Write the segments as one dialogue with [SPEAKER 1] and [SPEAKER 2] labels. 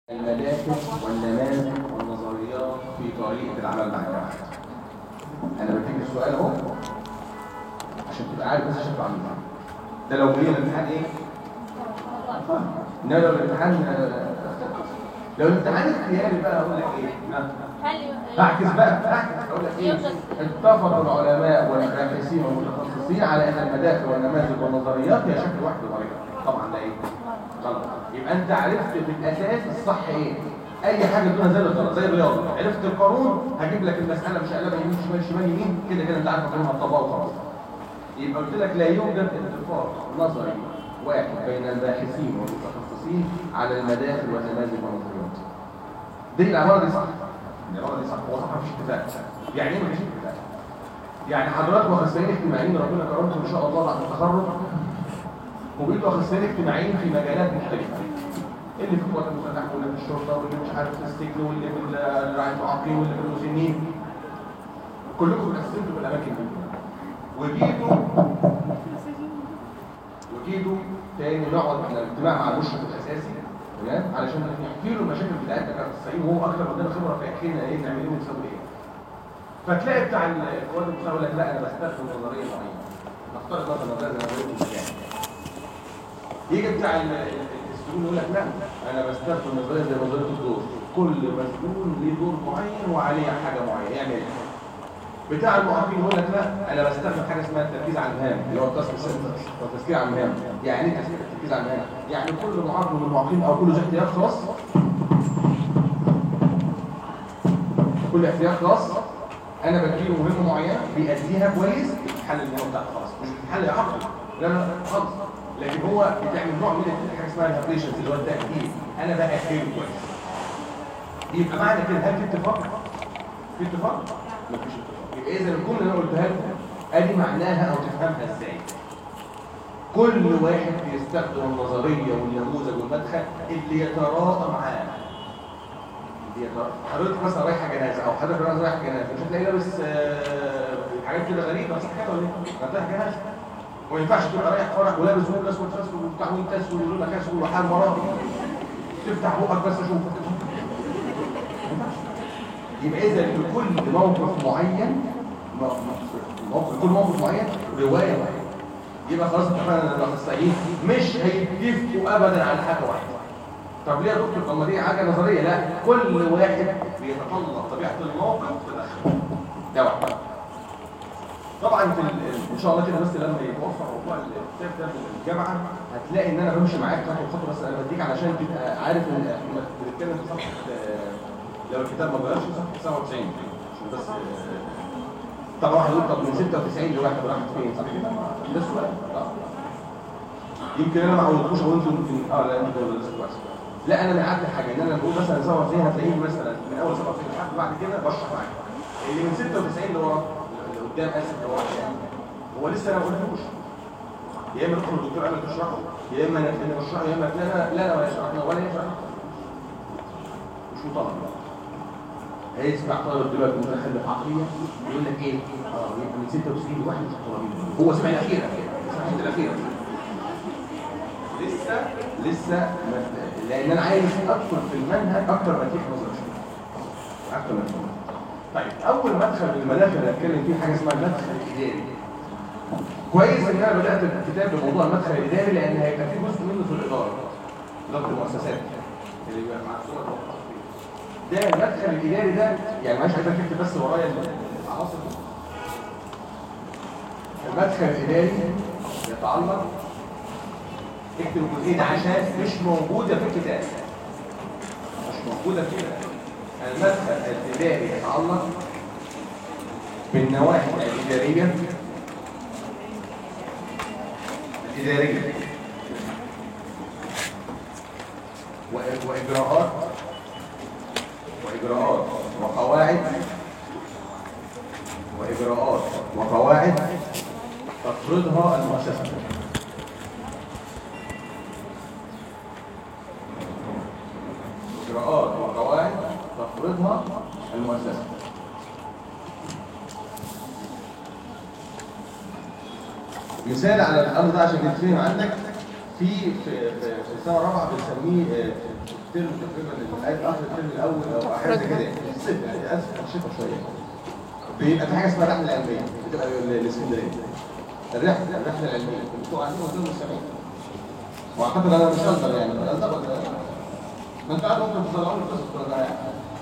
[SPEAKER 1] المداخل والنماذج والنظريات في طريقة العمل مع الجامعات. أنا بديك السؤال أهو عشان تبقى عارف بس شكله عامل ازاي. ده لو جه الامتحان إيه؟ إنما لو الامتحان لو الامتحان اختياري بقى أقول لك إيه؟ ها؟
[SPEAKER 2] هل
[SPEAKER 1] أعكس بقى أعكس أقول لك إيه؟ اتفق العلماء والباحثين والمتخصصين على أن المداخل والنماذج والنظريات هي شكل واحد وطريقة. طبعا ده إيه؟ غلط يبقى انت عرفت في الاساس الصح ايه اي حاجه دون زي الغلط زي الرياضه عرفت القانون هجيب لك المساله مش هقلبها يمين شمال شمال يمين كده كده انت عارف القانون هتطبقه وخلاص يبقى قلت لك لا يوجد اتفاق نظري واحد بين الباحثين والمتخصصين على المداخل والنماذج والنظريات دي العباره دي صح العباره دي صح هو صح مفيش اتفاق يعني ايه مفيش اتفاق يعني حضراتكم اخصائيين اجتماعيين ربنا كرمكم ان شاء الله بعد التخرج وبقيتوا اخصائيين اجتماعيين في مجالات مختلفه اللي في القوات المسلحه واللي في الشرطه واللي مش عارف في السجن واللي في رعايه المعاقين واللي في المسنين كلكم اتقسمتوا في الاماكن دي وجيتوا وجيتوا تاني نقعد احنا الاجتماع مع المشرف الاساسي تمام علشان نحكي له المشاكل بتاعتنا كاخصائيين وهو اكثر مننا خبره فيحكي لنا ايه نعمل ايه ونسوي ايه فتلاقي بتاع القوات المسلحه يقول لك لا انا بستخدم نظريه معينه نفترض مثلا نظريه نظريه الاسلام يجي بتاع السجون يقول لك لا انا بستخدم نظريه زي نظريه الدور كل مسجون ليه دور معين وعليه حاجه معينه يعمل بتاع المعاقين يقول لك لا انا بستخدم حاجه اسمها التركيز على المهام اللي هو التذكير على المهام يعني ايه التركيز على المهام يعني كل معاق من المعاقين او كل ذو احتياج خاص كل احتياج خاص انا بديله مهمه معينه بيأديها كويس حل المهمه بتاعته خلاص مش بتحل يا عقل لا لا خالص لكن هو بتعمل نوع من حاجه اسمها الهابليشنز اللي هو التاكيد انا بأكله كويس يبقى معنى كده هل في اتفاق في اتفاق مفيش اتفاق يبقى اذا الجمله اللي انا قلتها لكم ادي معناها او تفهمها ازاي كل واحد بيستخدم النظريه والنموذج والمدخل اللي يتراءى معاه اللي يتراءى حضرتك مثلا رايحه جنازه او حضرتك رايحه جنازه مش هتلاقي لابس حاجات كده غريبه صح كده ولا ايه؟ رايح جنازه وما ينفعش تبقى رايح فرح ولابس لون اسود اسود وبتاع وانت اسود ولونك اسود وحال مراه تفتح بقك بس اشوفك يبقى اذا لكل موقف معين موقف كل موقف معين روايه واحده يبقى خلاص اتفقنا ان الاخصائيين مش هيتفقوا ابدا على حاجه واحده طب ليه يا دكتور طب ما دي حاجه نظريه لا كل واحد بيتطلب طبيعه الموقف تدخل ده واحد طبعا في ان شاء الله كده بس لما يتوفر موضوع الكتاب ده في الجامعه هتلاقي ان انا بمشي معاك خطوه بخطوه بس انا بديك علشان تبقى عارف ان احنا بنتكلم في صفحه لو الكتاب ما اتغيرش صفحه 97 عشان بس طبعا واحد يقول طب من 96 لواحد راحت فين صح كده؟ ده السؤال يمكن انا ما عودتكوش او انتوا يمكن اه لا انتوا لسه كويس لا انا من عدت حاجه ان انا بقول مثلا 97 هتلاقيني مثلا من اول 97 لحد بعد كده بشرح معاك اللي من 96 لورا قدام اسف هو هو لسه انا ما قلتلوش يا اما تدخل الدكتور قبل تشرحه يا اما انا اللي بشرحه يا اما لا لا لا ولا يشرحنا ولا يشرح مش مطالب هيسمع طالب دلوقتي متخلف عقليا يقول لك ايه اه يبقى من 96 لواحد مش طالبين هو سمع الاخيره سمع الاخيره لسه لسه لان انا عايز ادخل في المنهج اكتر ما اديك نظره اكتر ما اديك طيب اول مدخل من المداخل اللي هتكلم فيه حاجه اسمها المدخل الاداري كويس ان انا بدات الكتاب بموضوع المدخل الاداري لان هيبقى فيه جزء منه في الاداره اداره المؤسسات اللي بيبقى مع ده المدخل الاداري ده يعني معلش عايزك تكتب بس ورايا العناصر دي المدخل الاداري يتعلق اكتب الجزئيه دي عشان مش موجوده في الكتاب مش موجوده في الكتاب المدخل الإداري يتعلق بالنواحي الإدارية الإدارية وإجراءات وإجراءات وقواعد وإجراءات وقواعد تفرضها المؤسسة إجراءات وقواعد تفرضها المؤسسة مثال على الأمر ده عشان يتفهم عندك في في في في السنه الرابعه بنسميه آه، ترم تقريبا اخر الترم الاول او حاجه زي كده في الصيف يعني اسف في الشتاء شويه بيبقى في حاجه اسمها الرحله العلميه بتبقى ال- الاسكندريه الرحله الرحله العلميه انتوا عارفين وزير المستمعين واعتقد انا مش هقدر يعني اعتقد ما انت عارف ممكن تطلعوا لي قصه كلها يعني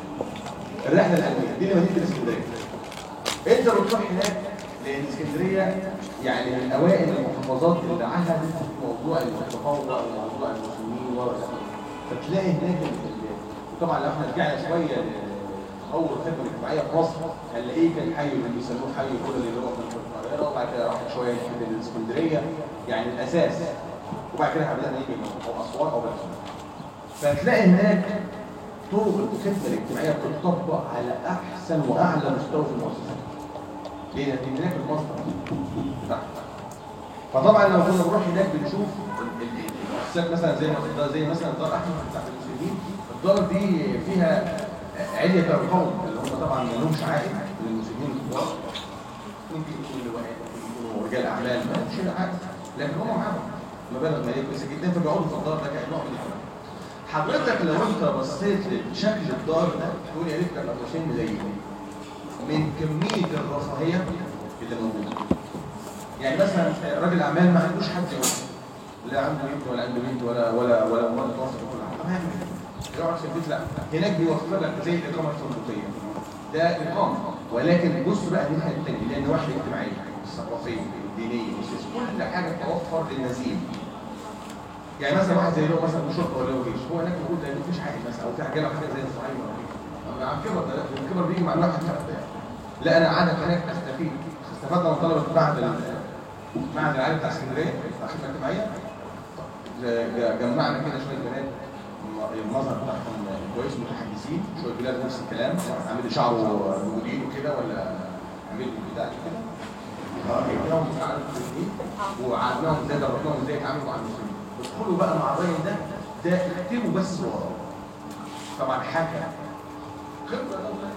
[SPEAKER 1] الرحله العلميه دي مدينه الاسكندريه انت بتروح هناك لان اسكندريه يعني من اوائل المحافظات اللي عهدت موضوع التفوق وموضوع المسلمين ورا فتلاقي هناك ال- ال- وطبعا لو احنا رجعنا شويه لتطور الخدمه الاجتماعيه في مصر هنلاقيه كان حي اللي بيسموه حي كل اللي هو في القاهره وبعد كده راحت شويه في الاسكندريه يعني الاساس وبعد كده احنا بدانا نيجي او اسوان او بلد فتلاقي هناك طرق الخدمه الاجتماعيه بتطبق على احسن واعلى مستوى في المؤسسات ليه؟ لان هناك المصدر بتاعها فطبعا لما كنا بنروح هناك بنشوف ال- ال- المؤسسات مثلا زي ما زي مثلا دار احمد بتاعت المسلمين الدار دي فيها علية القوم اللي هم طبعا ما لهمش عائد للمسلمين الكبار ممكن يكون لواحد ممكن يكونوا رجال اعمال ما لهمش عائد لكن هم معاهم مبالغ ماليه كويسه جدا فبيقعدوا في الدار ده كنوع من الحمايه حضرتك لو انت بصيت لشكل الدار ده تقول يا ريت كان قرشين ملايين من كميه الرفاهيه اللي موجوده يعني مثلا راجل اعمال ما عندوش حد يوم لا عنده بنت ولا عنده بنت ولا ولا ولا مرات متوسط ولا حاجه ما يعمل يقعد في البيت لا هناك بيوفر لك زي الاقامه الفندقيه ده اقامه ولكن بص بقى الناحيه الثانيه اللي هي النواحي الاجتماعيه الثقافيه الدينيه السياسيه كل حاجه توفر للنزيل يعني مثلا واحد زي له مثلا شرطه ولا له جيش هو هناك موجود لان مفيش عائد مثلا او في حاجه حاجه زي الصعيد ولا كده اما عن كبر ده الكبر بيجي مع الواحد حتى لا انا قاعد هناك استفيد استفدنا من طلبه معهد ال- معهد العالي بتاع اسكندريه بتاع الخدمه الاجتماعيه ج- ج- جمعنا كده شويه بنات الم- المظهر بتاعهم كويس متحدثين شويه بلاد نفس الكلام واحد عامل لي شعره موديل وكده ولا عامل لي بتاع كده اه جبناهم على المسلمين وعلمناهم ازاي دربناهم ازاي يتعاملوا مع المسلمين ادخلوا بقى مع الراجل ده ده اكتبوا بس وراه طبعا حكى خبره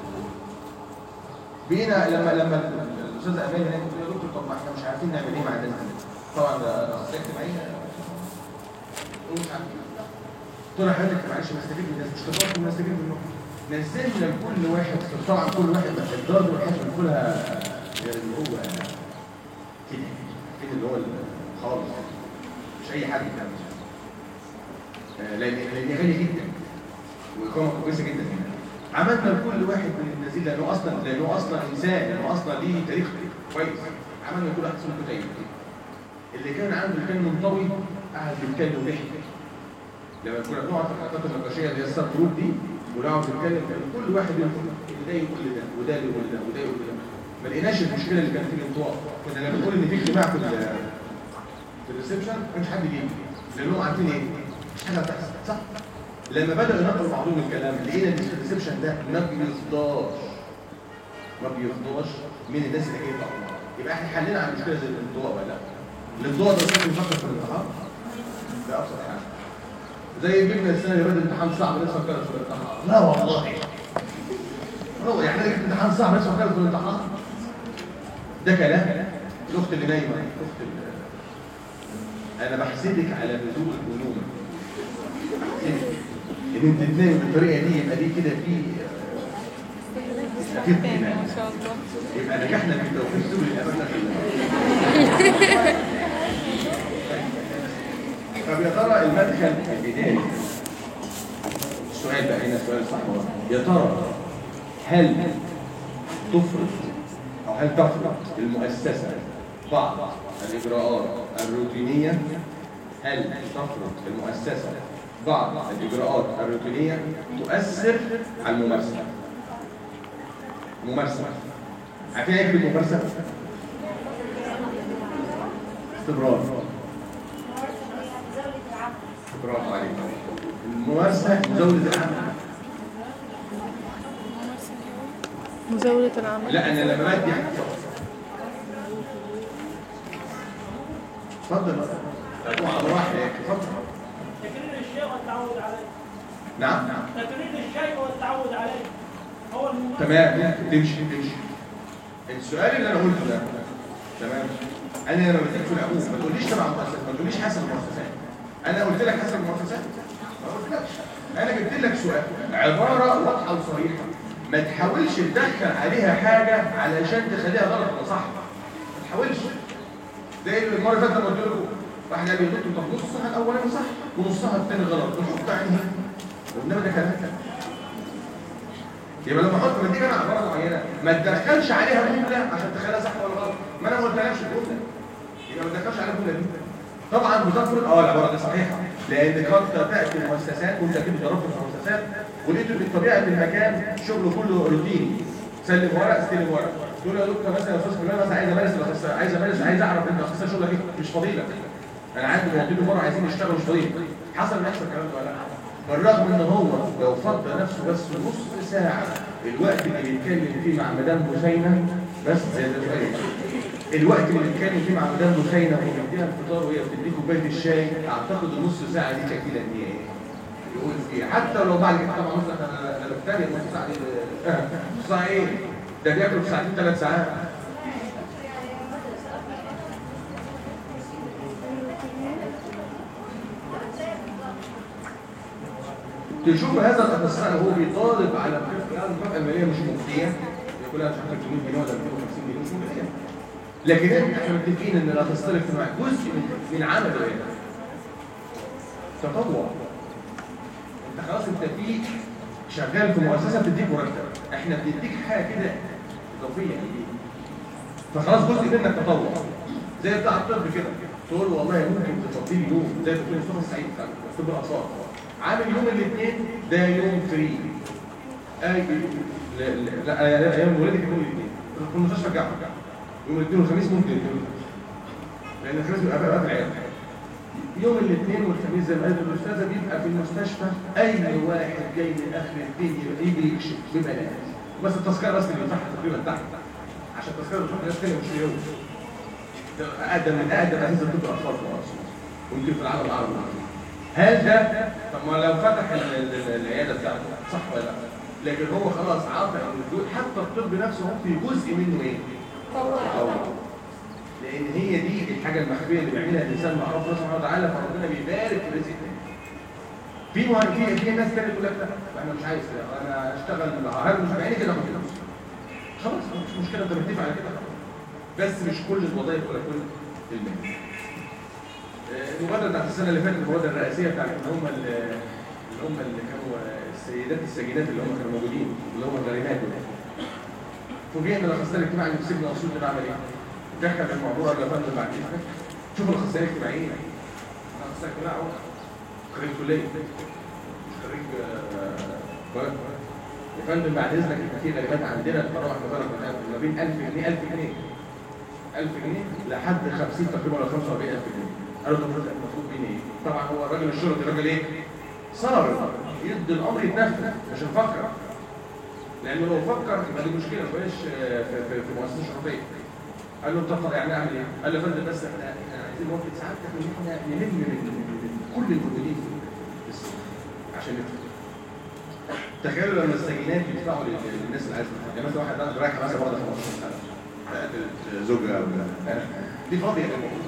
[SPEAKER 1] بقينا لما لما الاستاذ امان هناك بتقول يا دكتور طب ما احنا مش عارفين نعمل ايه مع الناس دي طبعا ده اخصائيه اجتماعيه ومش عارفين قلت له حضرتك معلش نستفيد من الناس مش كترت نستفيد منهم نزلنا لكل واحد طبعا كل واحد الدار دي احنا بناكلها اللي هو كده كده اللي هو خالص مش اي حد يعمل آه، لان لان غالي جدا واقامه كويسه جدا هنا عملنا لكل واحد من النزيل لانه اصلا لانه اصلا انسان لانه اصلا ليه تاريخ كويس عملنا لكل واحد اسمه كتيب اللي كان عنده كان منطوي قعد يتكلم ويحكي لما كنا بنقعد في الحلقات النقاشيه اللي هي السب جروب دي ونقعد نتكلم كان كل واحد يقول ده يقول ده وده يقول ده وده يقول ده ما لقيناش المشكله اللي كانت في الانطواء كنا لما بنقول ان في اجتماع في ال- في الريسبشن ما كانش حد بيجي لانهم عارفين ايه؟ مش حاجه هتحصل صح؟ لما بدأوا ينقلوا بعضهم الكلام لقينا ان الريسبشن ده ما بيفضاش ما بيفضاش من الناس اللي جايه تقرا يبقى احنا حلينا على مشكله زي الانطواء ولا لا؟ الانطواء ده ممكن يفكر في الامتحان ده ابسط حاجه زي جبنا السنه اللي فاتت امتحان صعب الناس فكرت في الامتحان لا والله هو يعني انا جبت امتحان صعب الناس فكرت في الامتحان ده كلام الاخت اللي نايمه الاخت اللي انا بحسدك على بذور الجنون ان انت تنامي بالطريقه دي يبقى دي كده في في اطمئنان
[SPEAKER 2] ما شاء الله
[SPEAKER 1] يبقى نجحنا في توفير سبل الامانه طب يا ترى المدخل البداية السؤال بقى هنا سؤال صح ولا لا؟ يا ترى هل تفرض او هل تفرض المؤسسه بعض الاجراءات الروتينيه هل تفرض المؤسسه بعض الاجراءات الروتينيه تؤثر على الممارسه ممارسه عارفين ايه كلمه ممارسه استمرار برافو عليك الممارسه مزاوله العمل
[SPEAKER 2] مزاولة العمل
[SPEAKER 1] لا انا لما بدي حاجه اتفضل اتفضل على واحد اتفضل
[SPEAKER 3] تكرير الشيء والتعود عليه
[SPEAKER 1] نعم نعم
[SPEAKER 3] تكرير الشيء والتعود عليه هو الممارسة
[SPEAKER 1] تمام تمشي تمشي السؤال اللي انا قلته ده تمام انا لما بديك في العموم ما تقوليش تبع مؤسسات ما تقوليش حسب المؤسسات انا قلت لك حسب المؤسسات ما قلتلكش انا جبت لك سؤال عباره واضحه وصريحه ما تحاولش تدخل عليها حاجه علشان تخليها غلط ولا صح ما تحاولش زي اللي المره اللي فاتت لما قلت لكم واحد قال لي دكتور طب نصها الاولاني صح ونصها الثاني غلط نحط عينها انما ده كلام يبقى لما احط مديك انا عباره معينه ما تدخلش عليها جمله عشان تخليها صح ولا غلط ما انا ما قلتلكش الجمله يبقى ما تدخلش عليها الجمله دي طبعا بتفرض اه العباره دي صحيحه لان قد تاتي المؤسسات وانت اكيد جربت في المؤسسات ولقيت ان طبيعه المكان شغله كله روتيني سلم ورق استلم ورق تقول يا دكتور مثلا يا استاذ فلان مثلا عايز امارس الاخصائي عايز امارس عايز اعرف ان الاخصائي شغلك ايه مش فضيلك انا عندي موظفين مره عايزين يشتغلوا مش فضيلك حصل نفس الكلام ده ولا لا بالرغم ان هو لو فضى نفسه بس نص ساعه الوقت اللي بيتكلم فيه مع مدام بوسينه بس زي ده شويه الوقت اللي بيتكلم فيه مع مدام بوسينه وبيديها الفطار وهي بتديه كوبايه الشاي اعتقد النص ساعه دي شكيله ان هي ايه؟ يقول فيها حتى لو بعد كده طبعا نص انا انا بتريق نص ساعه دي نص ساعه ايه؟ ده بياكل في ساعتين ثلاث ساعات تشوف هذا الاخصائي وهو بيطالب على الطفل المكافاه الماليه مش مجديه يقول لها مش عارف 300 جنيه ولا 250 جنيه مش مجديه لكن احنا متفقين ان الاخصائي الاجتماعي جزء من من عمله ايه؟ تطوع انت خلاص انت في شغال في مؤسسه بتديك مرتب احنا بنديك حاجه كده اضافيه ليك فخلاص جزء منك تطوع زي بتاع الطب كده تقول له والله ممكن تفضي لي يوم زي دكتور مصطفى السعيد بتاع طب الاطفال عامل يوم الاثنين ده يوم فري اي لا لا- لا لا ايام ولادي كان يوم الاثنين في المستشفى الجامعه يوم الاثنين والخميس ممكن يكون لان الخميس بيبقى بقى في العيادة يوم الاثنين والخميس زي ما قالت الاستاذه بيبقى في المستشفى اي واحد جاي من اخر الدنيا يجي يكشف ببلاش بس التذكره بس اللي تحت تقريبا تحت عشان التذكره بتروح ناس تانية مش يوم ده اقدم من اقدم اساس طب الاطفال في مصر ويمكن في العالم العربي هل ده طب ما لو فتح ال- ال- ال- العياده بتاعته صح ولا لا؟ لكن هو خلاص عاطل الوجود حتى الطب نفسه هو في جزء منه ايه؟ تطوع لان هي دي الحاجه المخفيه اللي بيعملها الانسان مع ربنا سبحانه وتعالى فربنا بيبارك في رزقه في مه- في في ناس تانية تقول لك لا انا مش عايز كده انا اشتغل هل مش بعيني كده اخد فلوس خلاص مش مشكله انت متفق على كده بس مش كل الوظائف ولا كل المهن آه، المبادره بتاعت السنه اللي فاتت المبادره الرئاسيه بتاعت اللي هم ال- اللي هم اللي كانوا السيدات السجينات اللي هم كانوا موجودين اللي هم الغريمات دول فوجئنا الاخصائي الاجتماعي اللي في سجن اسيوط ده عمل ايه؟ دخل الموضوع اللي فات بعد كده شوف الاخصائي الاجتماعيين الاخصائي الاجتماعي اهو خريج كليه مش خريج آه، بلد. يا فندم بعد اذنك انت في غريبات عندنا التراوح مبالغ ما بين 1000 جنيه 1000 جنيه 1000 جنيه لحد 50 تقريبا ولا 45000 جنيه قالوا طب ده المفروض بين ايه؟ طبعا هو الراجل الشرطي الراجل ايه؟ صار يدي الامر يتنفذ مش نفكر لانه لو فكر يبقى دي مشكله ما بقاش آه، في, في, في مؤسسه شرطيه قال له انت يعني اعمل ايه؟ قال له يا فندم بس احنا احنا عايزين موافقه سعادتك ان احنا نلم من من كل الموجودين في السجن عشان ندفع تخيلوا لما السجينات يدفعوا لل- للناس اللي عايزه تدفع. يعني مثلا واحد عنده رايح مثلا واحده 15 سنه قتلت زوجها ولا دي فاضيه يا جماعه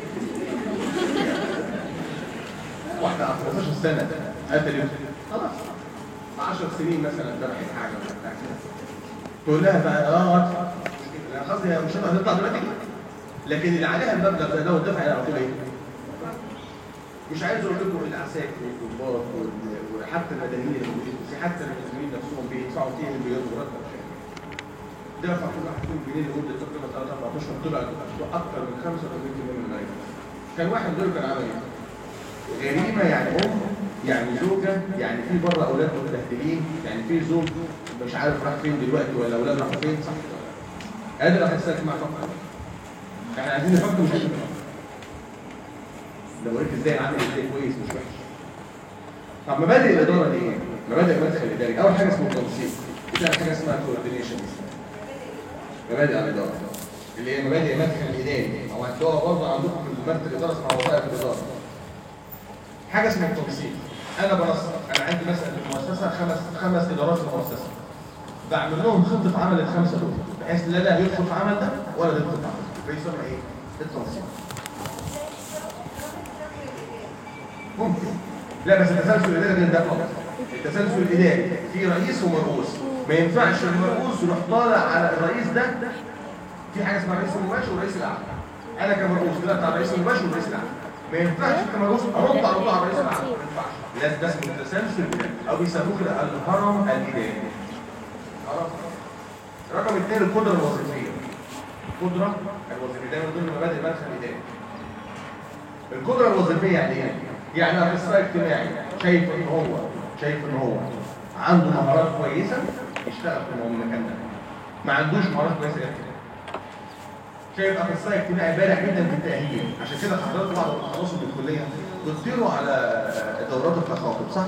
[SPEAKER 1] واحده 15 سنه قتلت خلاص 10 سنين مثلا ذبحت حاجه ولا بتاع كده تقول لها بقى اه ادفع لا قصدي مش هتطلع دلوقتي لكن اللي عليها المبلغ ده لو اتدفع على طول ايه؟ مش عايز اقول لكم العساكر والضباط وال- وحتى المدنيين اللي موجودين في حتى المسلمين نفسهم بيدفعوا 2 مليون مرتب شهري. دفع كل واحد فيهم جنيه لمده تقريبا 3 4 اشهر طلع اكثر من 85% من الغريمه. كان واحد دول كان عامل ايه؟ غريمه يعني ام يعني زوجه يعني في بره اولاد متبهدلين يعني في زوج مش عارف راح فين دلوقتي ولا اولاد راحوا فين صح ولا لا؟ ادي الاخصائي مع فقط احنا عايزين نفكر مش عايزين نفكر لو وريك ازاي عامل ازاي كويس مش وحش طب مبادئ الاداره دي ايه؟ مبادئ المدخل الاداري اول حاجه اسمه التنسيق ثاني حاجه اسمها كوردينيشن مبادئ الاداره اللي هي مبادئ المدخل الاداري او هتلاقوها برضه عندكم في ماده الاداره اسمها وظائف الاداره حاجه اسمها التنسيق انا بنسق انا عندي مثلا في المؤسسه خمس خمس ادارات في المؤسسه بعمل لهم خطه عمل الخمسه دول بحيث لا ده يدخل في عمل ده ولا ده يدخل في عمل ده يسمى ايه؟ التنسيق ممكن لا بس التسلسل الاداري غير ده خالص التسلسل الاداري في رئيس ومرؤوس ما ينفعش المرؤوس يروح طالع على الرئيس ده في حاجه اسمها رئيس المباشر والرئيس الاعلى انا كمرؤوس طلعت على الرئيس المباشر والرئيس الاعلى ما ينفعش كمرؤوس ارد على طول على الرئيس الاعلى ما ينفعش لازم ده اسمه التسلسل الاداري او بيسموه كده الهرم الاداري خلاص رقم اثنين القدره الوظيفيه القدره الوظيفيه ده من ضمن مبادئ المنهج الاداري القدره الوظيفيه يعني ايه؟ يعني اخصائي اجتماعي شايف ان هو شايف ان هو عنده مهارات كويسه يشتغل في المكان ده ما عندوش مهارات كويسه جدا شايف اخصائي اجتماعي بارع جدا في التاهيل عشان كده حضرتك بعد ما تخلصوا في الكليه بتطيروا على دورات التخاطب صح؟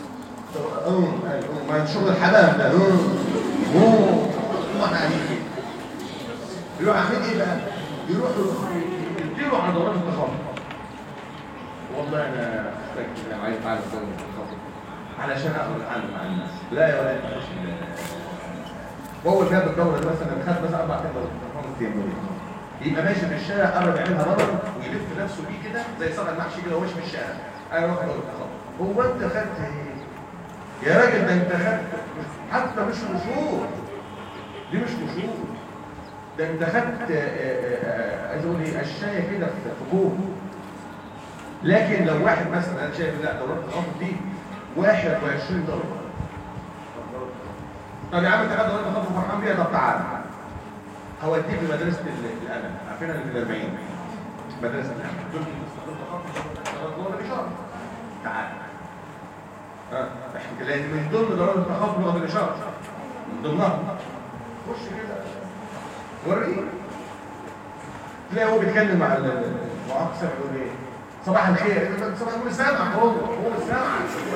[SPEAKER 1] امم ايوه ما شغل الحمام ده امم امم الله عليك يروح عاملين ايه بقى؟ يروحوا يطيروا على دورات التخاطب والله انا فاكر انا عايز اعرف دورة التخاطب علشان اقدر اتعامل مع الناس لا يا ولد مش واول كده الدوره دي مثلا خد مثلا اربع ايام دوره خمس ايام دوره يبقى ماشي في الشارع قرب يعملها مره ويلف نفسه بيه كده زي صنع المحشي كده وهو ماشي في الشارع انا واخد دوره التخاطب هو انت خدت ايه؟ يا راجل ده انت خدت حتى مش مشهور دي مش مشهور ده انت خدت آه، آه، آه، عايز اقول ايه الشايه كده في كوب لكن لو واحد مثلا انا شايف لا دورات التخاطب دي 21 دوره طب يا عم انت خدت دورات التخاطب وفرحان بيها طب تعالى هوديك لمدرسه ال- الامل عارفينها اللي في الاربعين مدرسه الامل دول دول الاشاره تعالى ها احنا لان من ضمن دورات التخاطب لغه الاشاره من ضمنها خش كده وريني تلاقي هو بيتكلم مع المعاق سامع يقول ايه صباح الخير صباح الخير سامع هو هو مش سامع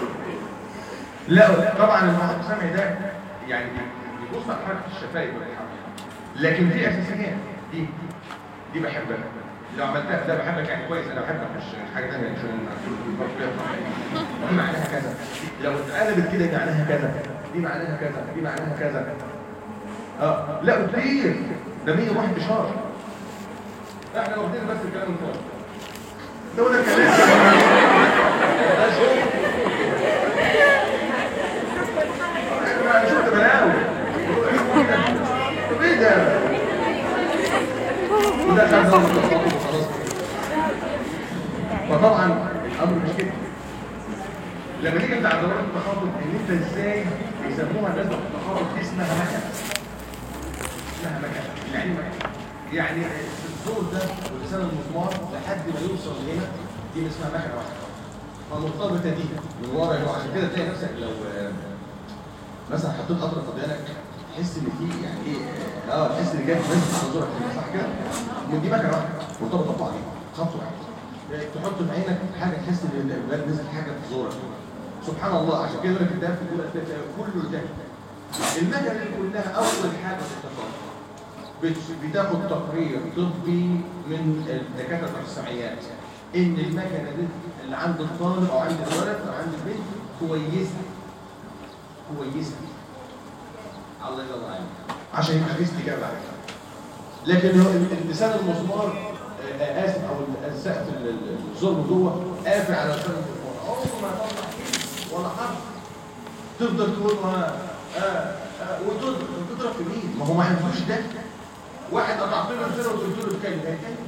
[SPEAKER 1] لا طبعا المعاق سامع ده يعني بيبص على حركه الشفايف والحركه لكن في اساسيات دي دي بحبها لو عملتها ده بحبك يعني كويس انا بحبك مش مش حاجه ثانيه عشان دي معناها كذا لو اتقلبت كده دي معناها كذا دي معناها كذا دي معناها كذا اه لا كتير ده 101 اشاره احنا واخدين بس الكلام من فوق ده ولا كلام ده شغل انا شفت بلاوي طب ايه ده وده كان ضرب التخاطب وخلاص فطبعا الامر مش كده لما نيجي بتاع دورات التخاطب ان انت ازاي بيسموها الناس بتوع التخاطب دي اسمها مكنه اسمها مكنه يعني مكنه يعني الزور ده ولسان المسمار لحد ما يوصل هنا دي اسمها مكنه واحده فمرتبطه دي من ورا هنا عشان كده تلاقي نفسك لو آه، مثلا حطيت قطره في ودانك تحس ان في يعني ايه اه تحس ان جاي نازل على زورك كده، صح كده؟ من دي مكنه واحده مرتبطه ببعض خط واحد يعني تحط في عينك حاجه تحس ان الولاد نزل حاجه في زورك سبحان الله عشان كده يقول لك الدم في كل كله الدم المكنه دي كلها اول حاجه في التخاطب بت- بتاخد تقرير طبي من الدكاتره الاخصائيات ان المكنه دي اللي عند الطالب او عند الولد او عند البنت كويسه كويسه الله يرضى عليك عشان يبقى في استجابه عليها لكن هو اللسان المسمار آه، آه، اسف او السقف ال- ال- الزرم جوه قافل على لسان المسمار عمره ما يطلع كلمه ولا حرف تفضل تقول ها آه آه وتضرب وتضرب في مين؟ ما هو ما عندوش ده واحد قطعت له الزر وقلت له اتكلم هيتكلم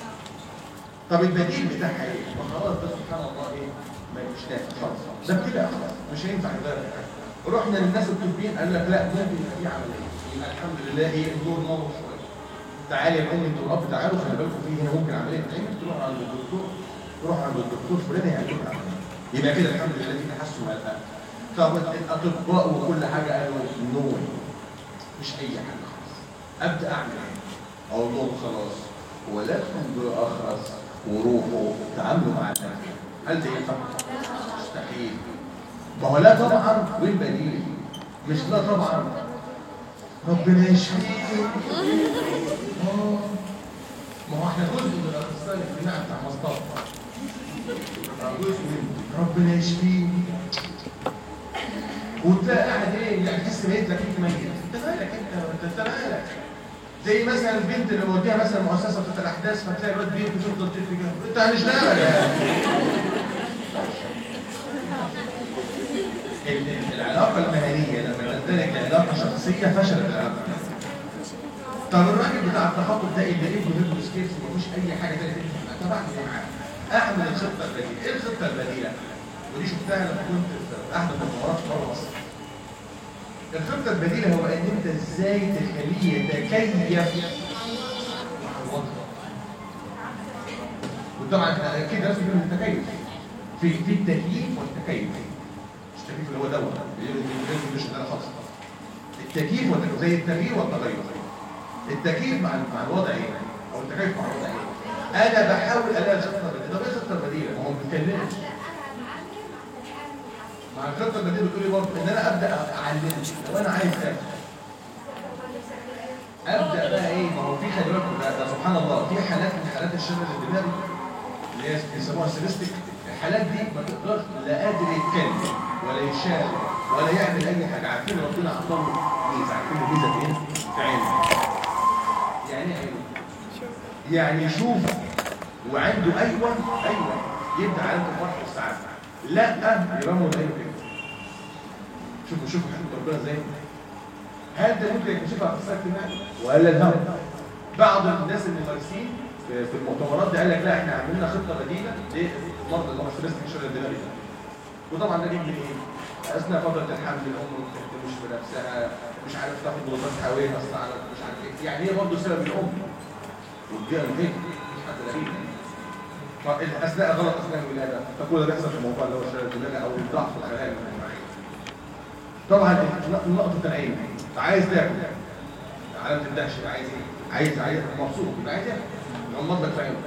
[SPEAKER 1] طب البديل بتاعها ايه؟ ما خلاص ده سبحان الله ايه؟ ما مش نافع خلاص ده كده خلاص مش هينفع يغير حاجه رحنا للناس الطبيين قال لك لا ممكن يبقى في عمليه يبقى الحمد لله ايه الدور نور شويه تعالى يا ابني انتوا الاب تعالوا خلي بالكم في هنا ممكن عمليه تتعمل تروح عند الدكتور تروح عند الدكتور فلان هيعمل لك عمليه يبقى كده الحمد لله في تحسن على الأقل. طب الاطباء وكل حاجه قالوا نو مش اي حاجه خالص ابدا اعمل ايه؟ اقول لهم خلاص ولكم بالاخرس وروحوا تعاملوا مع الناس هل ده ينفع؟ مستحيل ما هو لا طبعا والبديل مش لا طبعا ربنا يشفيك آه. ما هو احنا جزء من الاخصائي الاجتماعي بتاع مصطفى جزء منه ربنا يشفيك وتلاقي قاعد ايه يعني تحس ميت لك انت ميت انت مالك انت انت انت مالك زي مثلا البنت اللي موديها مثلا مؤسسه بتاعت الاحداث فتلاقي الواد بيت وتفضل تجري جنبه انت مش مالك يعني ال- ال- العلاقه المهنيه لما تندرج علاقه شخصيه فشلت العلاقه طب الراجل بتاع التخطط ده اللي ابنه ابنه سكيلز مفيش اي حاجه تانيه تنفع طب اعمل ايه معاه؟ اعمل الخطه البديله، ايه الخطه البديله؟ ودي شفتها لما كنت في احد المؤتمرات بره مصر. الخطه البديله هو ان انت ازاي تخليه يتكيف مع الوضع. وطبعا احنا اكيد لازم يكون التكيف في في التكييف والتكيف مش التكييف اللي هو دواء اللي مش ده خالص التكييف والتكييف زي التغيير والتغير التكييف مع مع الوضع ايه او التكيف مع الوضع ايه انا بحاول الاقي خطه بديله طب ايه الخطه البديله ما هو ما بيتكلمش مع الخطه البديله بتقول لي برضه ان انا ابدا اعلمه لو انا عايز اكل ابدا بقى ايه ما هو في خلي بالكم ده, ده سبحان الله في حالات من حالات الشلل الدماغي اللي هي بيسموها سيرستيك الحالات دي ما تقدرش لا قادر يتكلم ولا يشاور ولا يعمل اي حاجه عارفين ربنا عطاه ميزه عارفين الميزه فين؟ في عينه يعني ايه عينه؟ يعني يشوف وعنده ايوه ايوه يبدا علامه الفرح والسعاده لا يرموا زيه كده شوفوا شوفوا حكمه ربنا ازاي هل ده ممكن يكتشفها في السلك الاجتماعي ولا لا؟ بعض الناس الممارسين في في المؤتمرات دي قال لك لا احنا عملنا خطه بديله للمرضى اللي هم ستريسك الشلل الدماغي ده وطبعا ده جه من ايه؟ اثناء فتره الحمل الام ما بتهتمش بنفسها مش عارف تاخد مضادات حيويه اصلا على مش عارف ايه يعني هي برضه سبب الام والجهه الغير مش حد غريب فاثناء غلط اثناء الولاده فكل ده بيحصل في الموضوع اللي هو الشلل الدماغي او ضعف الخلايا المجتمعيه طبعا نقطه العين عايز تاكل علامه الدهشه عايز ايه؟ عايز عايز مبسوط يبقى عايز ياكل غمض لك في عينك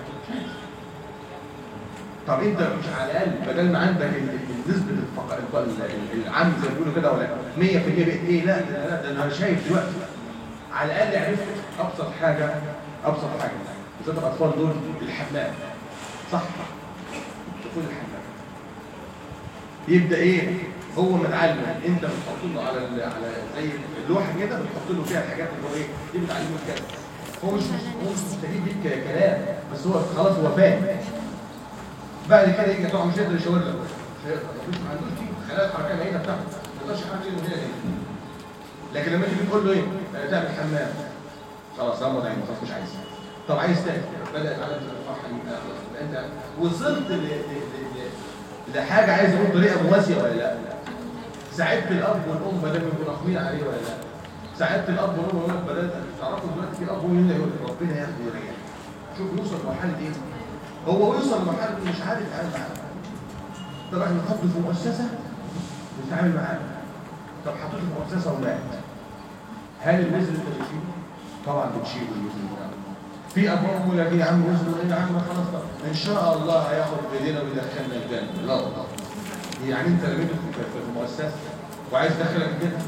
[SPEAKER 1] طب انت مش على الاقل بدل ما عندك ال- ال- نسبه الفق... ال- ال- العم زي ما بيقولوا كده ولا 100% بقت ايه لا ده, لا ده انا شايف دلوقتي على الاقل عرفت ابسط حاجه ابسط حاجه بالذات الاطفال دول الحمام صح دخول الحمام يبدا ايه هو متعلم انت بتحط له على ال- على زي اللوحه كده بتحط له فيها الحاجات اللي هو ايه دي بتعلمه كده هو مش هو مش مستفيد بيك كلام بس هو خلاص هو فاهم بعد كده يجي طبعا مش هيقدر يشاور لك مش هيقدر مفيش ما عندوش دي خلايا الحركيه العينه بتاعته ما يقدرش يحرك ايده هنا هنا لكن لما تيجي تقول له ايه آه، تعمل حمام خلاص غمض عينه خلاص مش عايز طب عايز تاكل بدات علامه الفرحه يبقى خلاص يبقى انت وصلت ل... ل... ل... ل... لحاجه عايز اقول طريقه مواسيه ولا لا ساعدت الاب والام بدل ما يكونوا ناقمين عليه ولا لا ساعدت الاب والام والام بدل تعرفوا دلوقتي في اب وام يقول لك ربنا ياخده ويريحه شوف يوصل لمرحله ايه هو وصل لمرحله إنه مش عارف يتعامل معاه طب احنا نحطه في مؤسسه نتعامل معاه طب حطيته في مؤسسه ومات هل الوزن انت بتشيله؟ طبعا بتشيله الوزن بتاعه في ابواب يقول لك إيه يا عم وزن ايه يا عم خلاص طب ان شاء الله هياخد بايدينا ويدخلنا الجنه لا والله يعني انت رميته في في- في مؤسسه وعايز تدخلك الجنه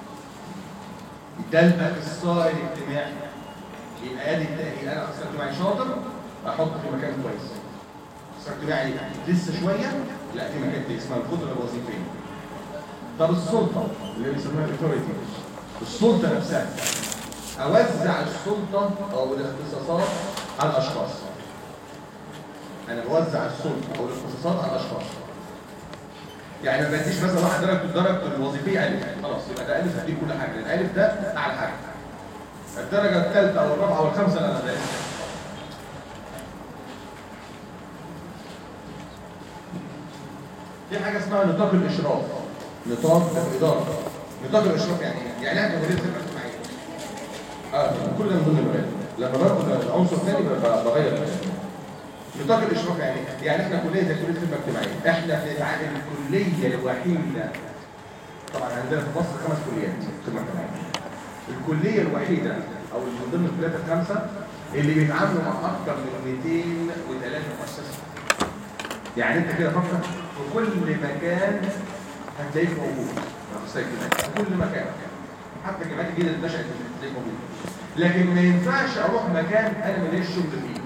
[SPEAKER 1] ده الاخصائي الاجتماعي يبقى ادي التأهيل انا اخصائي اجتماعي شاطر احطه في مكان كويس اخصائي اجتماعي لسه شويه لا في مكان تاني اسمها القدره الوظيفيه طب السلطه اللي بيسموها الاثوريتي السلطه نفسها اوزع السلطه او الاختصاصات على الاشخاص انا بوزع السلطه او الاختصاصات على الاشخاص يعني ما بديش مثلا واحد درجته درجته الوظيفيه الف خلاص يبقى ده الف هديه كل حاجه لان الف ده اعلى حاجه الدرجه الثالثه او الرابعه او الخامسه لا انا ده في حاجه اسمها نطاق الاشراف نطاق الاداره نطاق الاشراف يعني ايه؟ يعني احنا مدير خدمه اجتماعيه اه كل ده من ضمن المبادئ لما باخد عنصر ثاني ب- بغير نطاق الاشراف يعني ايه؟ يعني احنا كليه زي كليه خدمه اجتماعيه احنا بنتعامل الكليه الوحيده طبعا عندنا في مصر خمس كليات خدمه اجتماعيه الكليه الوحيده او من ضمن الكليات الخمسه اللي بيتعاملوا مع اكثر من 203 مؤسسه يعني انت كده فكر في كل مكان هتلاقيك موجود اخصائي اجتماعي في كل مكان حتى الجامعات الجديده اللي نشأت هتلاقيك موجود لكن ما ينفعش اروح مكان انا ماليش شغل فيه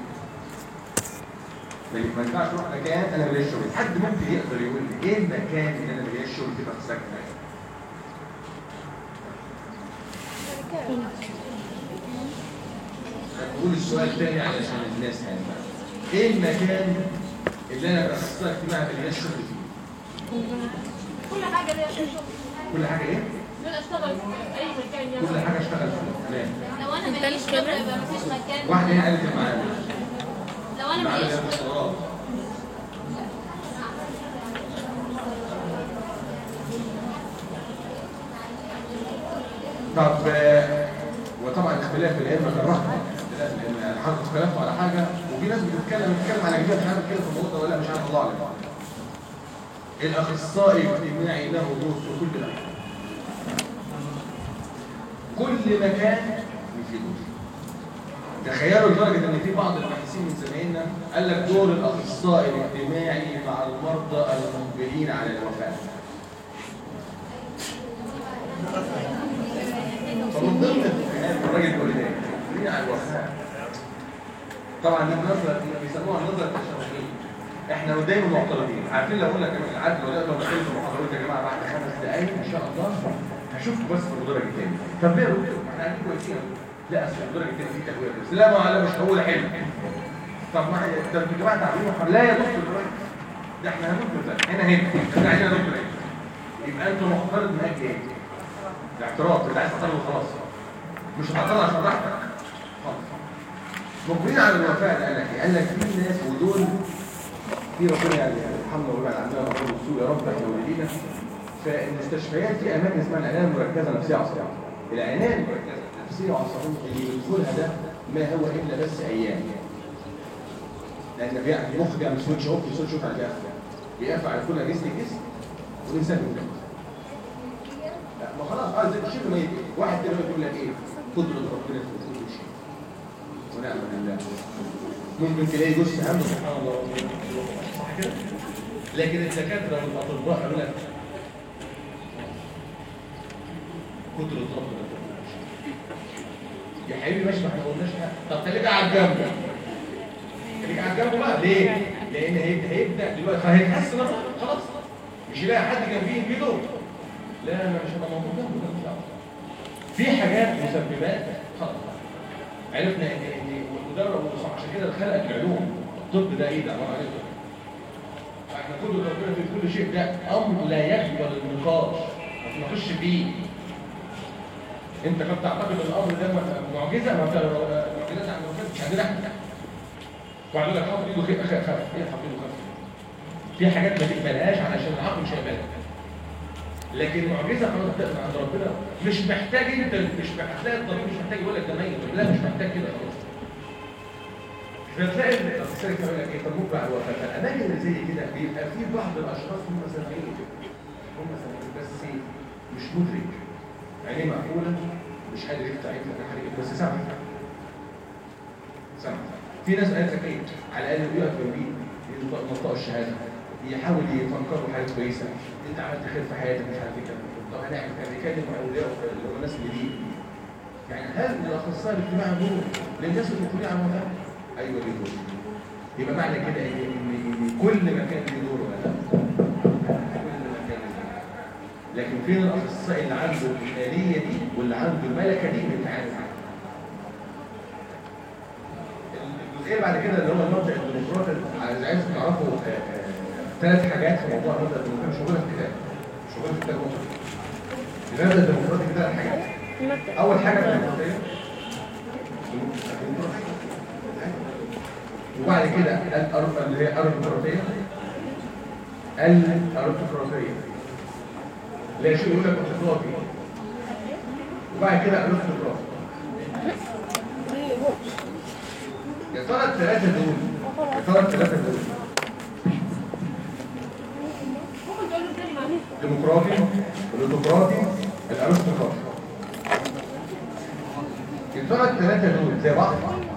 [SPEAKER 1] ما ينفعش اروح مكان انا ماليش شغل فيه. حد ممكن يقدر يقول لي ايه المكان اللي انا ماليش شغل فيه في اخصائي اجتماعي هنقول السؤال تاني علشان الناس يعني ايه المكان اللي انا كاخصائي اجتماعي ماليش شغل فيه
[SPEAKER 4] كل حاجه ليها شغل
[SPEAKER 1] كل حاجه ايه
[SPEAKER 4] دول اشتغل في اي مكان
[SPEAKER 1] كل
[SPEAKER 4] يلا
[SPEAKER 1] حاجه اشتغل فيها تمام
[SPEAKER 4] لو انا ماليش شغل يبقى مفيش مكان
[SPEAKER 1] واحده هنا قالت معايا
[SPEAKER 4] لو انا
[SPEAKER 1] معايا
[SPEAKER 4] ماليش
[SPEAKER 1] ده استغراب طب آه، وطبعا اختلاف الائمه كان رحمه اختلاف الائمه حاطط اختلافه على حاجه وفي ناس بتتكلم بتتكلم على جديد احنا بنتكلم في الموضوع ده ولا مش عارف الله اعلم الاخصائي الاجتماعي له دور في كل مكان كل مكان يفيده تخيلوا لدرجه ان في بعض الباحثين من زمايلنا قال لك دور الاخصائي الاجتماعي مع المرضى المقبلين على الوفاه فمن ضمن الكلام الراجل يقول لي مين على الوفاه طبعا دي النظره دي بيسموها النظره التشريعيه احنا دايما معترضين عارفين لو قلنا كمان العدل ولا لو دخلت المحاضرات يا جماعه بعد خمس دقائق ان شاء الله هشوفكم بس في المدرج الثاني طب ليه قلت احنا قاعدين كويسين لا اصل المدرج الثاني فيه تهويه بس لا ما لا مش هقول حلو طب ما ده يا جماعه تعبير محمد لا يا دكتور دلوقتي ده احنا هنروح دلوقتي هنا هنا احنا عايزين دكتور هنا يبقى انت معترض من اجل ايه؟ الاعتراض انت عايز تعترض خلاص مش هتعترض عشان راحتك خالص مقبلين على الوفاة قال لك إيه؟ قال لك في ناس ودول في ربنا يعني يرحمنا ويبعد عندنا مرض السوء يا رب احنا ولينا فالمستشفيات في اماكن اسمها العنايه المركزه نفسيه عصبيه العنايه المركزه نفسيه عصبيه اللي بيدخلها ده ما هو الا بس ايام لان بيعمل المخ بيعمل سويتش اوف سويتش اوف على الجهاز بيقفل على كل اجهزه الجسم والانسان بيموت لا، ما خلاص اه زي الشيء ميت واحد كده يقول لك ايه قدره ربنا في كل شيء ونعم بالله ممكن تلاقي جزء عنده سبحان الله صح كده لكن الدكاتره والاطباء يقول لك قدره ربنا في كل شيء. يا حبيبي ماشي ما احنا ما قلناش حاجه طب خليك على الجنب خليك على الجنب بقى ليه؟ لان هيبدا هيبدا دلوقتي هيتحسن أهو، خلاص مش يلاقي حد جنبيه يجيله لا انا مش هبقى موجود جنبه ده مش عارف. في حاجات مسببات خلاص عرفنا ان ان وده عشان كده اتخلقت العلوم الطب ده ايه ده عباره عن ايه احنا كل ربنا في كل شيء ده امر لا يقبل النقاش ما تناقش فيه انت كنت تعتقد ان الامر ده معجزه ما انت معجزات عند ربنا مش عندنا احنا وقعدوا لك حاطط ايده خير خير خير ايه حاطط ايده خير في حاجات ما تقبلهاش علشان العقل مش هيقبلها لكن المعجزه خلاص بتقدر عند ربنا مش محتاج انت مش هتلاقي الطبيب مش محتاج يقول لك ده ميت لا مش محتاج كده خلاص فتلاقي الاخصائي يقول لك ايه طب ممكن على الوفاه فالاماكن اللي زي كده بيبقى في بعض الاشخاص هم سامعين هم سامعين بس مش مدرك عينيه مقفوله مش قادر يفتح يفتح حاجه بس سامع سامع في ناس قالت لك ايه على الاقل بيقف جنبيه منطقه الشهاده يحاول يفكر له حاجات كويسه انت عملت خير في حياتك مش عارف ايه طب هنعمل كان بيتكلم مع اولياء اللي هم الناس اللي دي يعني هل الاخصائي الاجتماعي دور للناس المقبلين على الوفاه؟ ايوه ليه دور يبقى معنى كده ان ان كل مكان له دور ولا لا؟ كل مكان له دور. لكن فين الاخصائي اللي عنده الاليه دي واللي عنده الملكه دي اللي بيتعامل معاها؟ الجزئيه بعد كده اللي هو المبدا الديمقراطي عايز عايزكم تعرفوا آه، آه، ثلاث حاجات في موضوع المبدا الديمقراطي مش موجوده في الكتاب مش موجوده في الكتاب المصري المبدا الديمقراطي في ثلاث حاجات
[SPEAKER 2] المبدأ
[SPEAKER 1] اول حاجه الديمقراطيه وبعد كده الأر- اللي هي الارستقراطيه الارستقراطيه لا شيء يقول لك ارستقراطي وبعد كده الارستقراطي يا ترى الثلاثه دول يا ترى الثلاثه دول
[SPEAKER 4] ممكن تقول له تاني معلش
[SPEAKER 1] ديمقراطي الاوتوقراطي الارستقراطي يا ترى الثلاثه دول زي بعض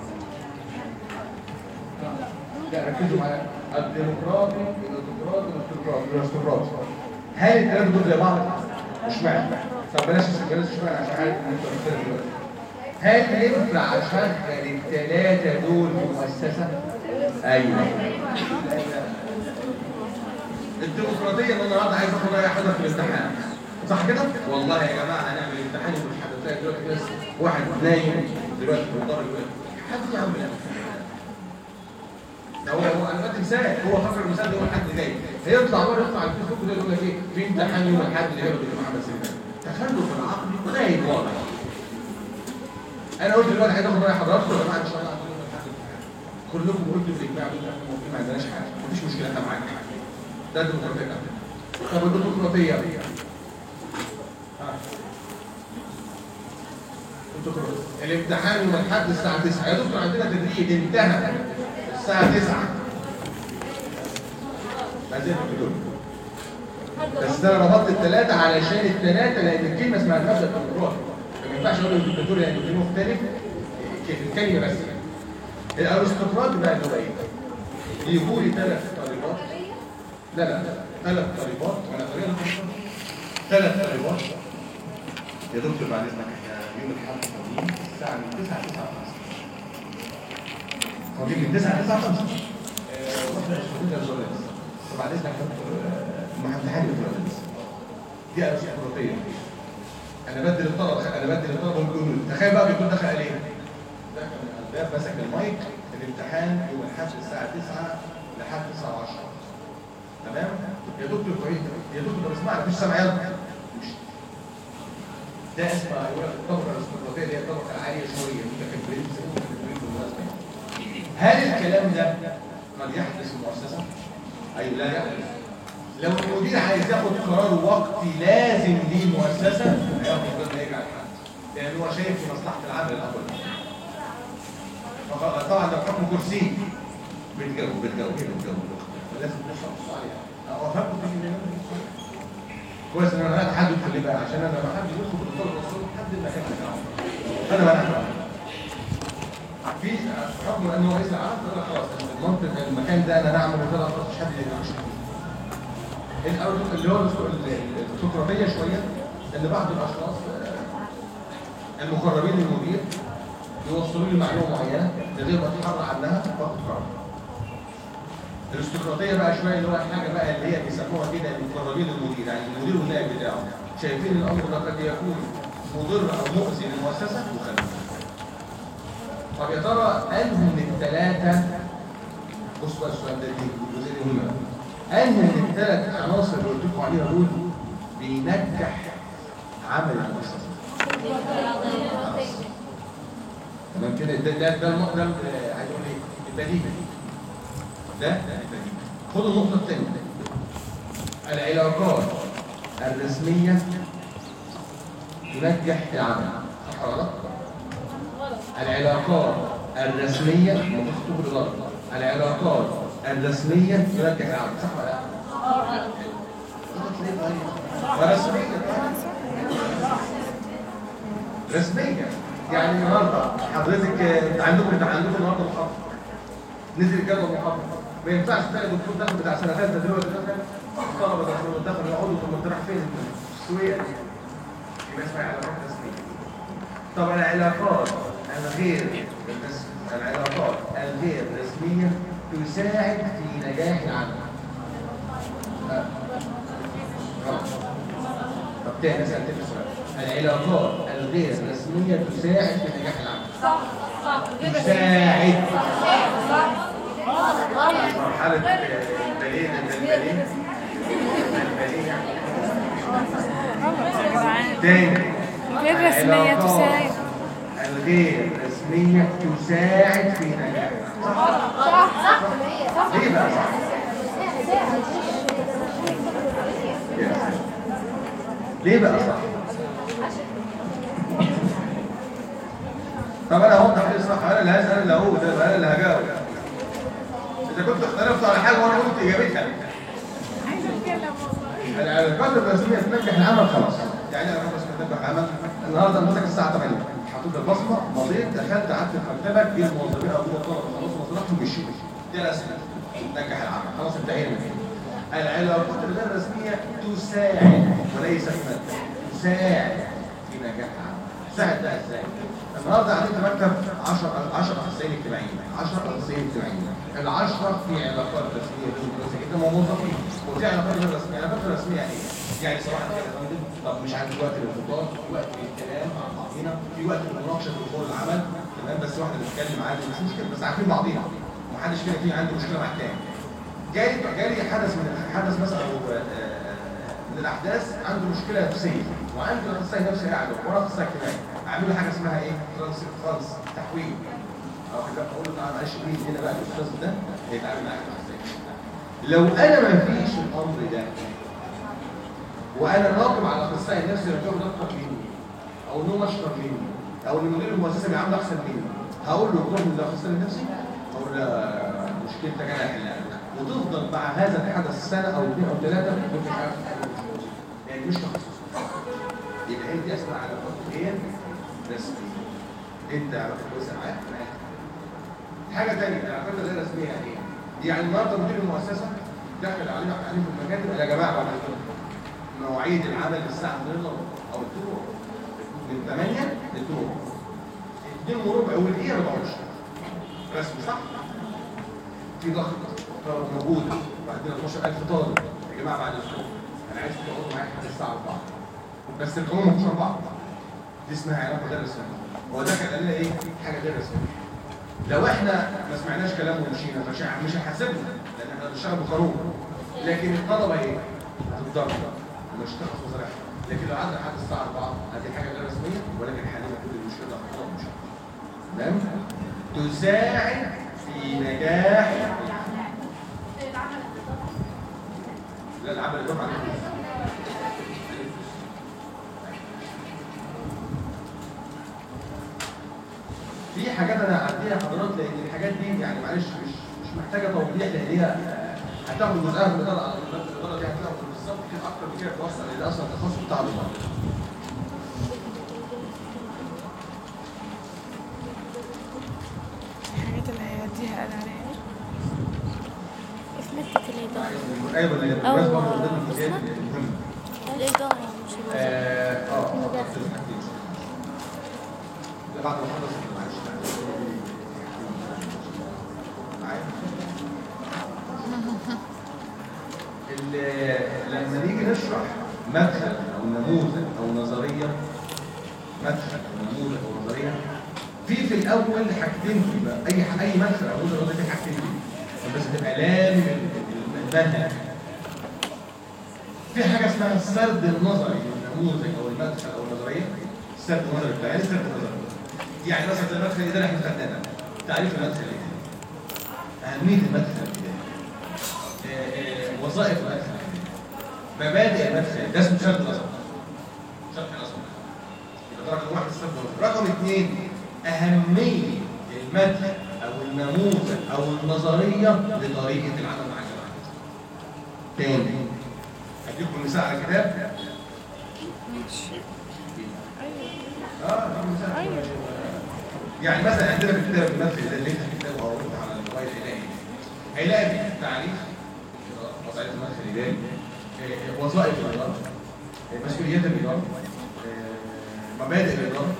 [SPEAKER 1] لا ركزوا معايا الديمقراطي الاوتوقراطي الاستقراطي الارستقراطي هل الثلاثه دول زي بعض مش معنى طب بلاش بلاش اشمعنى عشان عارف ان انت بتتكلم دلوقتي هل ينفع اشغل الثلاثه دول في مؤسسه ايوه الديمقراطيه ان انا النهارده عايز اخد راي حضرتك في الامتحان صح كده؟ والله يا جماعه هنعمل امتحان ومش هتلاقي دلوقتي بس واحد نايم دلوقتي في الدار دلوقتي حد يعمل الامتحان ده هو هو انا بدي مثال هو فاكر المثال ده يوم الاحد جاي هيطلع بره يطلع على الفيسبوك ده يقول لك ايه في امتحان يوم الاحد اللي جاي الدكتور محمد سليمان تخلف العقل غايب واضح انا قلت دلوقتي هتاخد راي حضراتكم يا جماعه ان شاء الله عندنا يوم الأحد امتحان. كلكم قلتوا بالاجماع قلتوا ما عندناش حاجه مفيش مشكله احنا معاك ده الديمقراطيه بتاعتنا طب الديمقراطيه ها. الديمقراطية. الامتحان يوم الاحد الساعه 9 يا دكتور عندنا تدريب انتهى الساعه 9 ما زلت بدون بس ده انا ربطت الثلاثه علشان الثلاثه لان الكلمه اسمها المبدا الديمقراطي ما ينفعش اقول الدكتور يعني دكتور مختلف الكلمه بس الارستقراط بقى اللي هو ايه؟ يجيبوا لي ثلاث طالبات لا لا ثلاث طالبات انا قرينا ثلاث طالبات يا دكتور بعد اذنك احنا يوم الاحد فاضيين الساعه من 9 ل 9 فاضيين من 9 ل 9 5 واحنا شغالين يا زولاس وبعد اذنك يا دكتور ما حد حاجه في دي ارستقراطيه انا بدل الطلبه انا بدل الطلبه بيقولوا لي تخيل بقى بيكون دخل عليه دخل من الباب مسك المايك الامتحان يوم الاحد الساعه 9 لحد 9 10 تمام يا دكتور كويس يا دكتور طب اسمعني مفيش سامع يلا مش ده اسمها يقول لك الطبقه الاستقراطيه اللي هي الطبقه العاليه شويه متكبرين بيسموهم متكبرين بالمناسبه هل الكلام ده قد يحدث في المؤسسه؟ اي لا يحدث لو المدير عايز ياخد قرار وقتي لازم للمؤسسه هياخد قرار لا يجعل حد لان هو شايف في مصلحه العمل الاول فخ- طبعا ده بحكم كرسي بتجاوب بتجاوب بتجاوب لازم نشرح السؤال يعني هو فاهم كويس ان انا قاعد حد يدخل ليه بقى عشان انا لما حد يدخل بالطلب والصوت حد المكان بتاعه انا بقى في حكم انه رئيس العام يقول لك خلاص المنطق المكان ده انا نعمل وكده خلاص مش حد يمشي الأول اللي هو السقراطية شوية ان بعض الاشخاص آه، المقربين للمدير يوصلوا لي معلومة معينة من غير ما اتحرى عنها باخد قرار الارستقراطية بقى شوية اللي هو الحاجة بقى اللي هي بيسموها كده المقربين للمدير يعني المدير والنائب بتاعه شايفين الامر ده قد يكون مضر او مؤذي للمؤسسة وخلفه طب يا ترى انه من الثلاثة بص بقى السؤال ده دي الجزئية دي مهمة انه من الثلاث عناصر اللي قلت لكم عليها دول بينجح عمل المؤسسة تمام كده ده ده ده النقطة ده آه، عايز اقول ايه البديهة ده البديهة خدوا النقطة الثانية العلاقات الرسمية تنجح العمل صح ولا لا؟ العلاقات الرسمية المفروض تكتبوا الغلط العلاقات الرسمية تنجح العمل صح ولا لا؟ ورسمية رسمية يعني النهارده حضرتك آه، عندكم انت عندكم النهارده محاضرة نزل جدول محاضرة ما ينفعش تلاقي دكتور داخل بتاع سنة ثالثة دلوقتي دخل الطلبة دخلوا دخلوا يقعدوا في المقترح فين؟ في السويق يبقى اسمها علاقات رسمية طب العلاقات الغير الرسم- العلاقات الغير رسمية تساعد في نجاح العمل آه. آه. طب تاني اسال تاني سؤال العلاقات الغير رسميه تساعد في نجاح العمل
[SPEAKER 4] صح صح
[SPEAKER 1] تساعد مرحله الباليه ده الباليه الباليه تاني
[SPEAKER 2] غير رسمية
[SPEAKER 1] العلاقات
[SPEAKER 2] تساعد.
[SPEAKER 1] الغير رسميه تساعد في نجاح العمل صح ليه بقى صح؟ ليه بقى صح؟ طب انا هوضح ليه صح انا اللي هسال اللي هو ده انا اللي هجاوب اذا كنت اختلفت على حاجه وانا قلت اجابتها العلاقات الرسميه تنجح العمل خلاص يعني انا الرسميه تنجح العمل النهارده المسك الساعه 8 حطيت البصمه مضيت دخلت قعدت في مكتبك جه الموظفين او جه الطلبه خلصوا مصلحتهم مشيوا دي رسمه تنجح العمل خلاص انتهينا من هنا العلاقات الغير رسميه تساعد وليست ماده تساعد في نجاح العمل تساعد بقى ازاي؟ النهارده عندك مكتب 10 10 اخصائيين اجتماعيين 10 اخصائيين اجتماعيين ال 10 في علاقات رسميه بين الموظفين انت موظفين وفي علاقات غير رسميه العلاقات الرسميه يعني ايه؟ يعني صراحه كده يا فندم طب مش عندي وقت للخطاب في وقت للكلام مع بعضينا في وقت لمناقشه دخول العمل تمام بس واحنا بنتكلم عادي مش مشكله بس عارفين بعضينا ومحدش فينا فيه عنده مشكله مع التاني جاي جاي حدث من حدث مثلا او آه، من الاحداث عنده مشكله نفسيه وعنده اخصائي نفسي قاعد ورا اخصائي اجتماعي اعمل له حاجه اسمها ايه؟ ترانس ترانس تحويل او كده اقول له تعالى معلش مين هنا بقى الاستاذ ده هيتعامل معاك ازاي لو انا ما فيش الامر ده وانا ناقم على الاخصائي النفسي لو كان اكتر مني او ان هو اشطر مني او ان مدير المؤسسه بيعامل احسن مني هقول له روح للاخصائي النفسي اقول له مشكلتك انا هحلها لك وتفضل مع هذا الحدث سنه او اثنين او ثلاثه وانت مش عارف تحل المشكله يعني مش تخصص يبقى هي دي اسمها علاقات غير رسميه انت علاقه كويسه معاك معاك حاجه ثانيه العلاقات الغير رسميه يعني ايه؟ يعني النهارده مدير المؤسسه دخل علينا علينا في المكاتب قال يا جماعه بعد كده مواعيد العمل الساعه 2 او 2 من 8 ل 2 2 وربع والدقيقه ما تقعدش رسمي صح؟ في ضغط طلب موجود وعندنا 12000 طالب يا جماعه بعد اسبوع انا عايز تقعدوا معايا لحد الساعه 4 بس القانون ما فيهوش 4 دي اسمها علاقه غير رسميه هو ده كان قال لنا ايه؟ حاجه غير رسميه لو احنا ما سمعناش كلامه ومشينا مش مش هنحاسبنا لان احنا بنشتغل بقانون لكن الطلبه ايه؟ هتتضرر مش تخصص مصالح لكن لو قعدنا لحد الساعه 4 هذه حاجه غير رسميه ولكن حلينا كل المشكله خطوه مش تمام؟ تساعد في نجاح لا العمل طبعا في حاجات انا هعديها حضرات لان الحاجات دي يعني معلش مش مش محتاجه توضيح لان هي آه، هتاخد جزءها من الاداره على الاداره دي هتاخد بالظبط كده اكتر من كده توصل لان اصلا التخصص بتاع الاداره
[SPEAKER 2] الحاجات اللي هيوديها قال عليها
[SPEAKER 4] اثبتت الإدارة
[SPEAKER 1] ايوه اللي
[SPEAKER 4] أو-
[SPEAKER 1] بالنسبه برضه ضمن الكتاب المهم
[SPEAKER 4] الإدارة مش الوظيفة
[SPEAKER 1] اه اه
[SPEAKER 4] المدرسة.
[SPEAKER 1] ده بعد ما خلص معلش معايا ال- لما نيجي نشرح مدخل او نموذج او نظريه مدخل او نموذج او نظريه في في الاول حاجتين في بقى. اي ح- اي مدخل او نموذج نظريه في حاجتين فيه. بس تبقى لام المنهج في حاجه اسمها السرد النظري للنموذج او المدخل او النظريه السرد النظري بتاع يعني السرد النظري يعني مثلا زي المدخل الاداري احنا خدناه تعريف المدخل الاداري اهميه المدخل الاداري آه، آه، وظائف المدخل الاداري مبادئ المدخل ده اسمه سرد نظري شرح نظري يبقى ده رقم واحد السرد النظري رقم اثنين اهميه المدخل او النموذج او النظريه لطريقه العمل مع الجماعه تاني اديكم مثال على كتاب
[SPEAKER 2] ماشي
[SPEAKER 1] اه اديكم مثال يعني مثلا عندنا في الكتاب المثل ده اللي انت كتابه او انت على الموبايل هيلاقي هيلاقي فيه تعريف وظائف المدخل الاداري آه، وظائف الاداره آه، مسؤوليات الاداره آه، مبادئ الاداره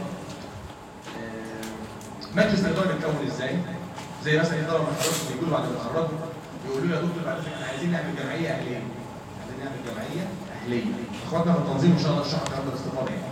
[SPEAKER 1] آه، مجلس الاداره بيتكون ازاي زي مثلا الاداره لما حضرتك بيقولوا بعد ما يتخرجوا يقولوا لي يا دكتور بعد كده احنا عايزين نعمل جمعيه اهليه عايزين نعمل جمعيه اهليه اخواتنا في التنظيم ان شاء الله الشهر النهارده باستفاضه يعني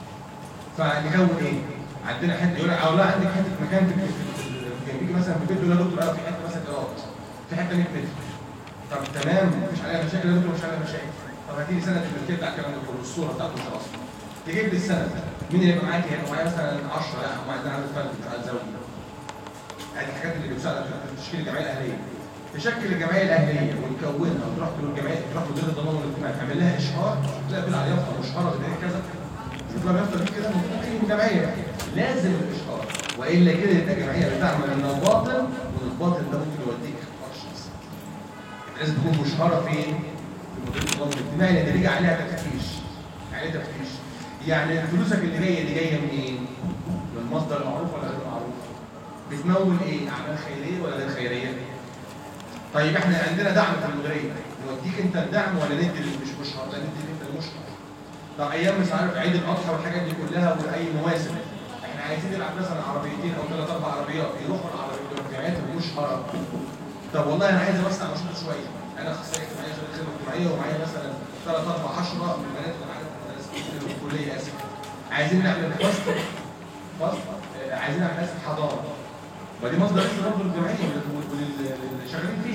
[SPEAKER 1] فنكون ايه؟ عندنا حته يقول لك اه لا عندك حته مكان في في- في- بيجي مثلا في البيت يقول يا دكتور اه في حته مثلا ايراد في حته 100 متر طب تمام مفيش عليها مشاكل يا دكتور مش عليها مشاكل طب هاتي لي سند الملكيه بتاع الكلام ده كله الصوره بتاعته مش اصلا تجيب لي السند مين اللي يبقى معاك هيبقى معايا مثلا 10 لا معايا ده عدد فرد مش عدد زوجي هذه الحاجات اللي بتساعدك في تشكيل الجمعيه الاهليه تشكل الجمعيه الاهليه ونكونها وتروح تقول الجمعيه تروح مدير الضمان والاجتماعي تعمل لها اشهار تلاقي بيقول على يافطه مشهره زي كذا يطلع يافطه دي كده المفروض تيجي من جمعيه لازم الاشهار والا كده يبقى جمعيه بتعمل من الباطل والباطل ده ممكن يوديك اخطاء شخصيه لازم تكون مشهره فين؟ في مدير الضمان الاجتماعي لان بيجي عليها تفتيش يعني ايه تفتيش؟ يعني فلوسك اللي جايه دي جايه منين؟ من المصدر المعروف ولا غير معروف؟ بتمول ايه؟ اعمال خيريه ولا غير خيريه؟ طيب احنا عندنا دعم في المديريه نوديك انت الدعم ولا ندي اللي مش مشهر لا ندي انت المشهر طب ايام مش عارف عيد الاضحى والحاجات دي كلها واي مواسم احنا عايزين نلعب مثلا عربيتين او ثلاث اربع عربيات يروحوا العربيات الجمعيات المشهره طب والله انا عايز اوسع نشاط شويه انا اخصائي اجتماعيه شغال خدمه اجتماعيه ومعايا مثلا ثلاث اربع 10 من البنات اللي معايا في المدرسة، في الكليه اسف عايزين نعمل فصل فصل آه، عايزين نعمل اسف حضاره ودي مصدر رزق برضه للجمعيه ولل- ولل- للي شغالين فيها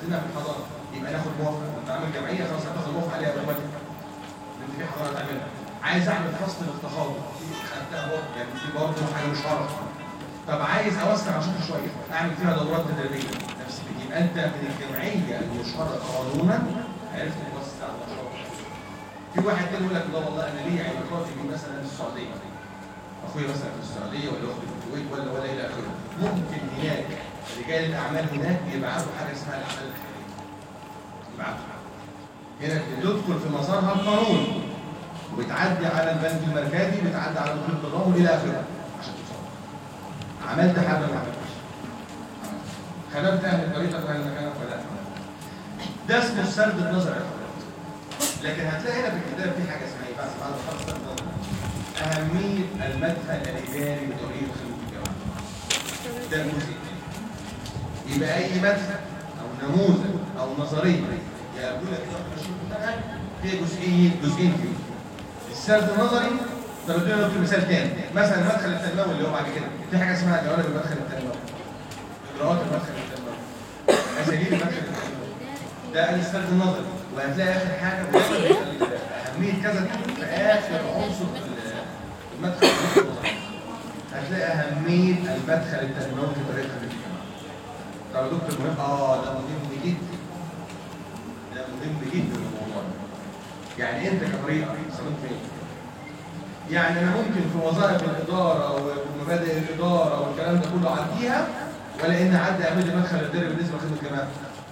[SPEAKER 1] عايزينها في الحضانه يبقى ناخد موافقه انت عامل جمعيه خلاص هتاخد موافقه عليها اوتوماتيك انت في حضانه تعملها عايز اعمل فصل للتخاطب خدتها برضه يعني دي برضه حاجه مش غلط طب عايز اوسع نشاطي شويه اعمل فيها دورات تدريبيه نفس الفكرة. يبقى انت من الجمعيه المشهره قانونا عرفت توسع نشاطك في واحد تاني يقول لك لا والله انا ليا علاقاتي بيه مثلا السعوديه اخويا مثلا في السعوديه ولا اختي في الكويت ولا ولا الى اخره ممكن هناك رجال الاعمال هناك يبعثوا حاجه اسمها الاعمال الخيريه يبعثوا هنا بتدخل في مسارها القانون وبتعدي على البنك المركزي بتعدي على دخول التضامن الى اخره عشان توصل عملت حاجه ما عملتش خدمت اهل طريقك في مكانك ولا لا ده اسمه السرد النظري يا حضرتك لكن هتلاقي هنا في الكتاب في حاجه اسمها ايه بس بعد ما خلص السرد النظري اهميه المدخل الاداري بطريقه خدمه الجماعه ده الجزء الثاني يبقى اي مدخل او نموذج او نظريه يقابلوا لك كده في الشغل بتاعك فيها جزئين جزئين فيه السرد النظري طب ادينا نقول مثال تاني مثلا المدخل التنموي اللي هو بعد كده في حاجه اسمها جوانب المدخل التنموي اجراءات المدخل التنموي اساليب المدخل التنموي ده السرد النظري وهتلاقي اخر حاجه اهميه كذا دي في اخر عنصر في المدخل النظري هتلاقي اهميه المدخل التنموي في طريقه الجامعه طب يا دكتور مهم اه ده مهم جدا ده مهم جدا الموضوع ده يعني انت كطريقه صممت فين يعني انا ممكن في وظائف الاداره ومبادئ الاداره والكلام ده كله اعديها ولا ان حد يعمل لي مدخل اداري بالنسبه لخدمه الجماعه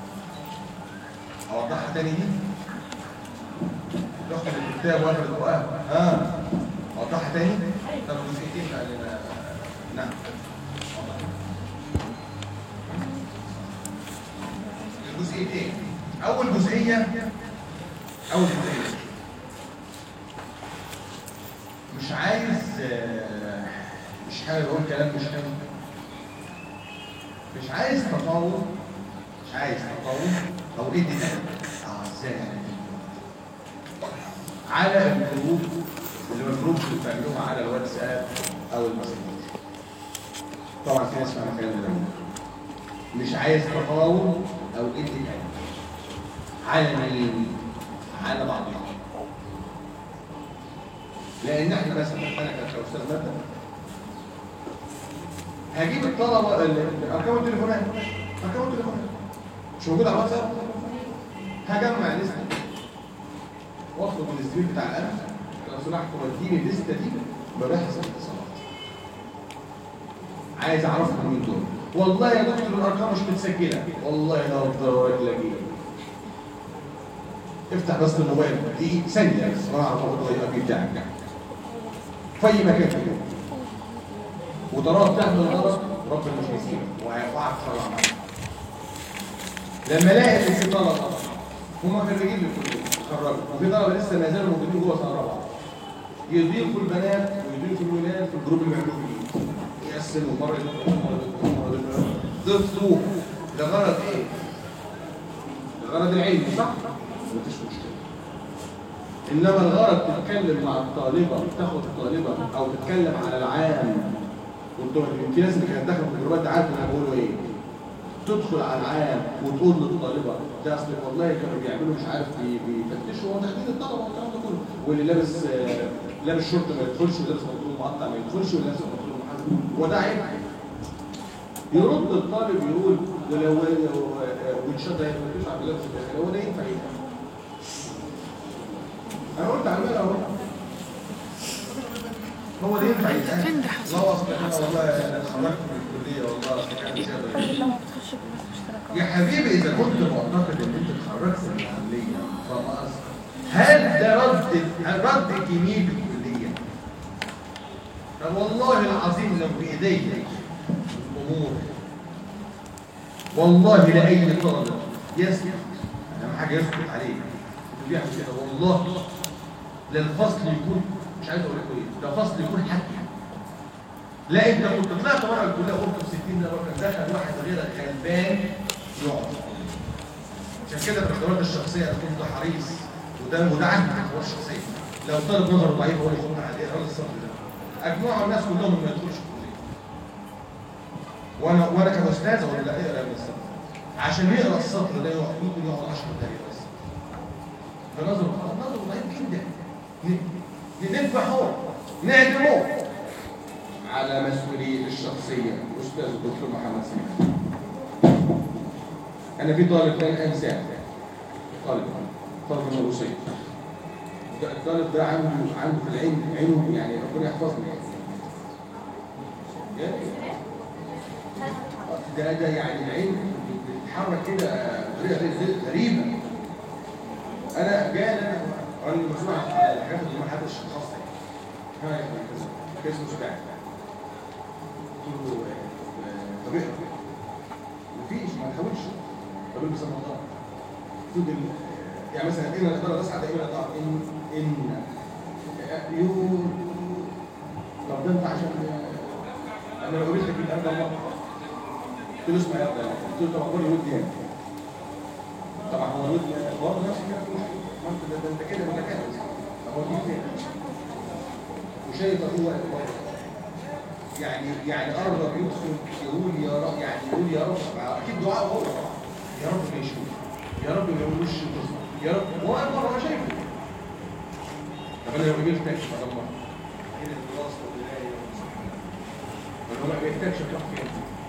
[SPEAKER 1] اوضحها تاني دي الاخت اللي الكتاب واقفه القران ها اوضحها تاني طب جزئيتين بقى لنا نعم أوضحها. الجزئيتين اول جزئيه اول جزئيه مش عايز آه، مش حابب اقول كلام مش حلو مش عايز تطور مش عايز تطور او ايه دي اه ازاي يعني على الجروب اللي هو الجروب اللي بتعملوها على الواتساب او الماسنجر طبعا في ناس فاهمه الكلام ده مش عايز تطاول او ادي كلام على مين على بعضهم لان احنا مثلا انا كاستاذ ماده هجيب الطلبه ال- ارقام التليفونات ارقام التليفونات مش موجود على الواتساب هجمع لسته واطلب من الزميل بتاع الامن لو سمحت وديني الليسته دي مباحث الاتصالات عايز اعرفهم مين دول والله يا دكتور الارقام مش متسجله والله لو ضرورك لقيت افتح بس الموبايل دي ثانيه بس وانا اعرف اقول يبقى في بتاعك في اي مكان في اليوم وتراك تعمل غلط ربنا مش هيسيبك وهيرفعك صلاه معاك لما الاقي ان في طلبه هم خريجين من الكليه اتخرجوا وفي طلبه لسه ما زالوا موجودين جوه سنه رابعه يضيفوا البنات ويضيفوا الولاد في الجروب اللي بيعملوه فيه يقسموا مره يدخلوا مره يدخلوا مره يدخلوا ضفتوه لغرض ايه؟ لغرض العلم صح؟ مفيش مشكله انما الغرض تتكلم مع الطالبه تاخد الطالبه او تتكلم على العام وانتوا في ناس اللي كانت داخله في الجروبات دي عارفه انا بقوله ايه تدخل على العام وتقول للطالبه ده اصل والله كانوا بيعملوا مش عارف بي- بيفتشوا هو تحديد الطلبه والكلام ده كله واللي لابس آه، لابس شورت ما يدخلش واللي لابس بنطلون مقطع ما يدخلش واللي لابس بنطلون محدد هو ده عيب يرد الطالب يقول ولو وان ده ما يدخلش على لابس الداخلي هو ده ينفع ايه؟ انا قلت على بالي اهو هو ده ينفع يتقال
[SPEAKER 2] فين ده حصل؟
[SPEAKER 1] لا اصل انا والله انا اتخرجت من الكليه والله أصل كان شغل.
[SPEAKER 2] لما بتخش بالاشتراك
[SPEAKER 1] يا حبيبي اذا كنت معتقد ان انت اتخرجت من الكليه فما أصل. هل ده رد هل رد جميل بالكليه طب والله العظيم لو بايدي الامور والله لاي طالب يسكت اهم حاجه يسكت عليه بيعمل كده والله للفصل يكون مش عايز اقول لكم ايه ده فصل يكون حكي لا انت كنت طلعت بره الكليه قلت في 60 ده بره دخل واحد غيرك غلبان يقعد عشان كده في الاختيارات الشخصيه تكون ده حريص وده وده عندك اختيارات شخصيه لو طالب نظره ضعيف هو اللي يخش عليه راجل الصف ده اجمعوا الناس كلهم ما يدخلوش الكليه وانا وانا كاستاذ اقول لا اقرا من الصف عشان يقرا السطر ده يقعد ممكن يقعد 10 دقايق بس فنظره نظره ضعيف جدا ن- نذبحه نعدمه على مسؤولية الشخصية أستاذ الدكتور محمد سمير أنا في طالب لن أنساه طالب طالب من الروسية ده- الطالب ده عنده عنده في العين عينه يعني ربنا يحفظني يعني ده ده يعني العين بتتحرك كده بطريقه غير- غريبه انا جاي انا راجل مسؤول عن الحاجات اللي ما حدش خاصه ها يا ابني كذا كذا مستعد قلت له آه، طب اقرا مفيش ما تحاولش طب البس النظاره فضل يعني مثلا ان الاداره تسعى دائما الى ان ان يو طب ده انت عشان انا لو قلت لك الكلام ده مره قلت له اسمع يا ابني قلت له طب اقول له ودي يعني طبعا هو الود برضه نفس الكلام كل حاجه ما انت ده ده انت كده متكامل طب هو دي فين وشايف هو بره يعني يعني قرب يدخل يقول يا رب يعني يقول يا رب اكيد دعاء هو طبعا يا رب ما يشوف يا رب ما يقولوش تصنع يا رب هو قال مره هو شايفه طب انا لو قبلت تاكسي بعد مره هنا الدراسه والولايه طب هو ما بيحتاجش تروح فين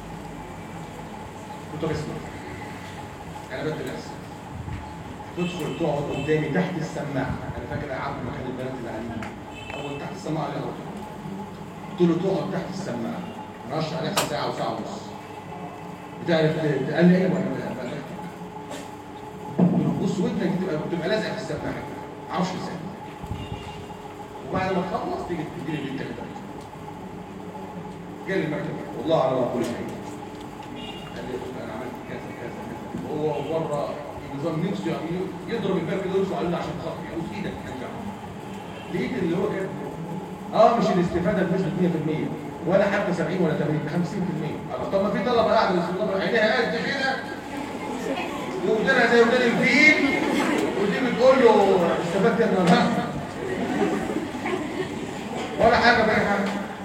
[SPEAKER 1] قلت له اسمع انا بدي نفسي تدخل تقعد قدامي تحت السماعه انا فاكر قعدت مكان البنات اللي قاعدين اول تحت السماعه اللي اول قلت له تقعد تحت السماعه رش على نفسي ساعه وساعه ونص بتعرف ت- قال لي ايوه انا بقى- قلت له بص ودنك بتبقى بتبقى لازقه في السماعه 10 ثانيه وبعد ما تخلص تيجي تديني بنت كده جالي المكتب والله على ما كل شيء قال لي انا عملت كذا كذا كذا وهو بره نظام نفسه يعني يضرب الباب كده ويرفع علينا عشان خاطر يقول في ايدك ارجع لقيت اللي هو كده اه مش الاستفاده بنسبه 100% ولا حتى 70 ولا 80 50% الله طب ما في طلبه قاعده بس الطلبه عينيها قد كده ودانها زي ودان الفيل ودي بتقول له استفدت يا ابن الهام ولا حاجه بأي حاجه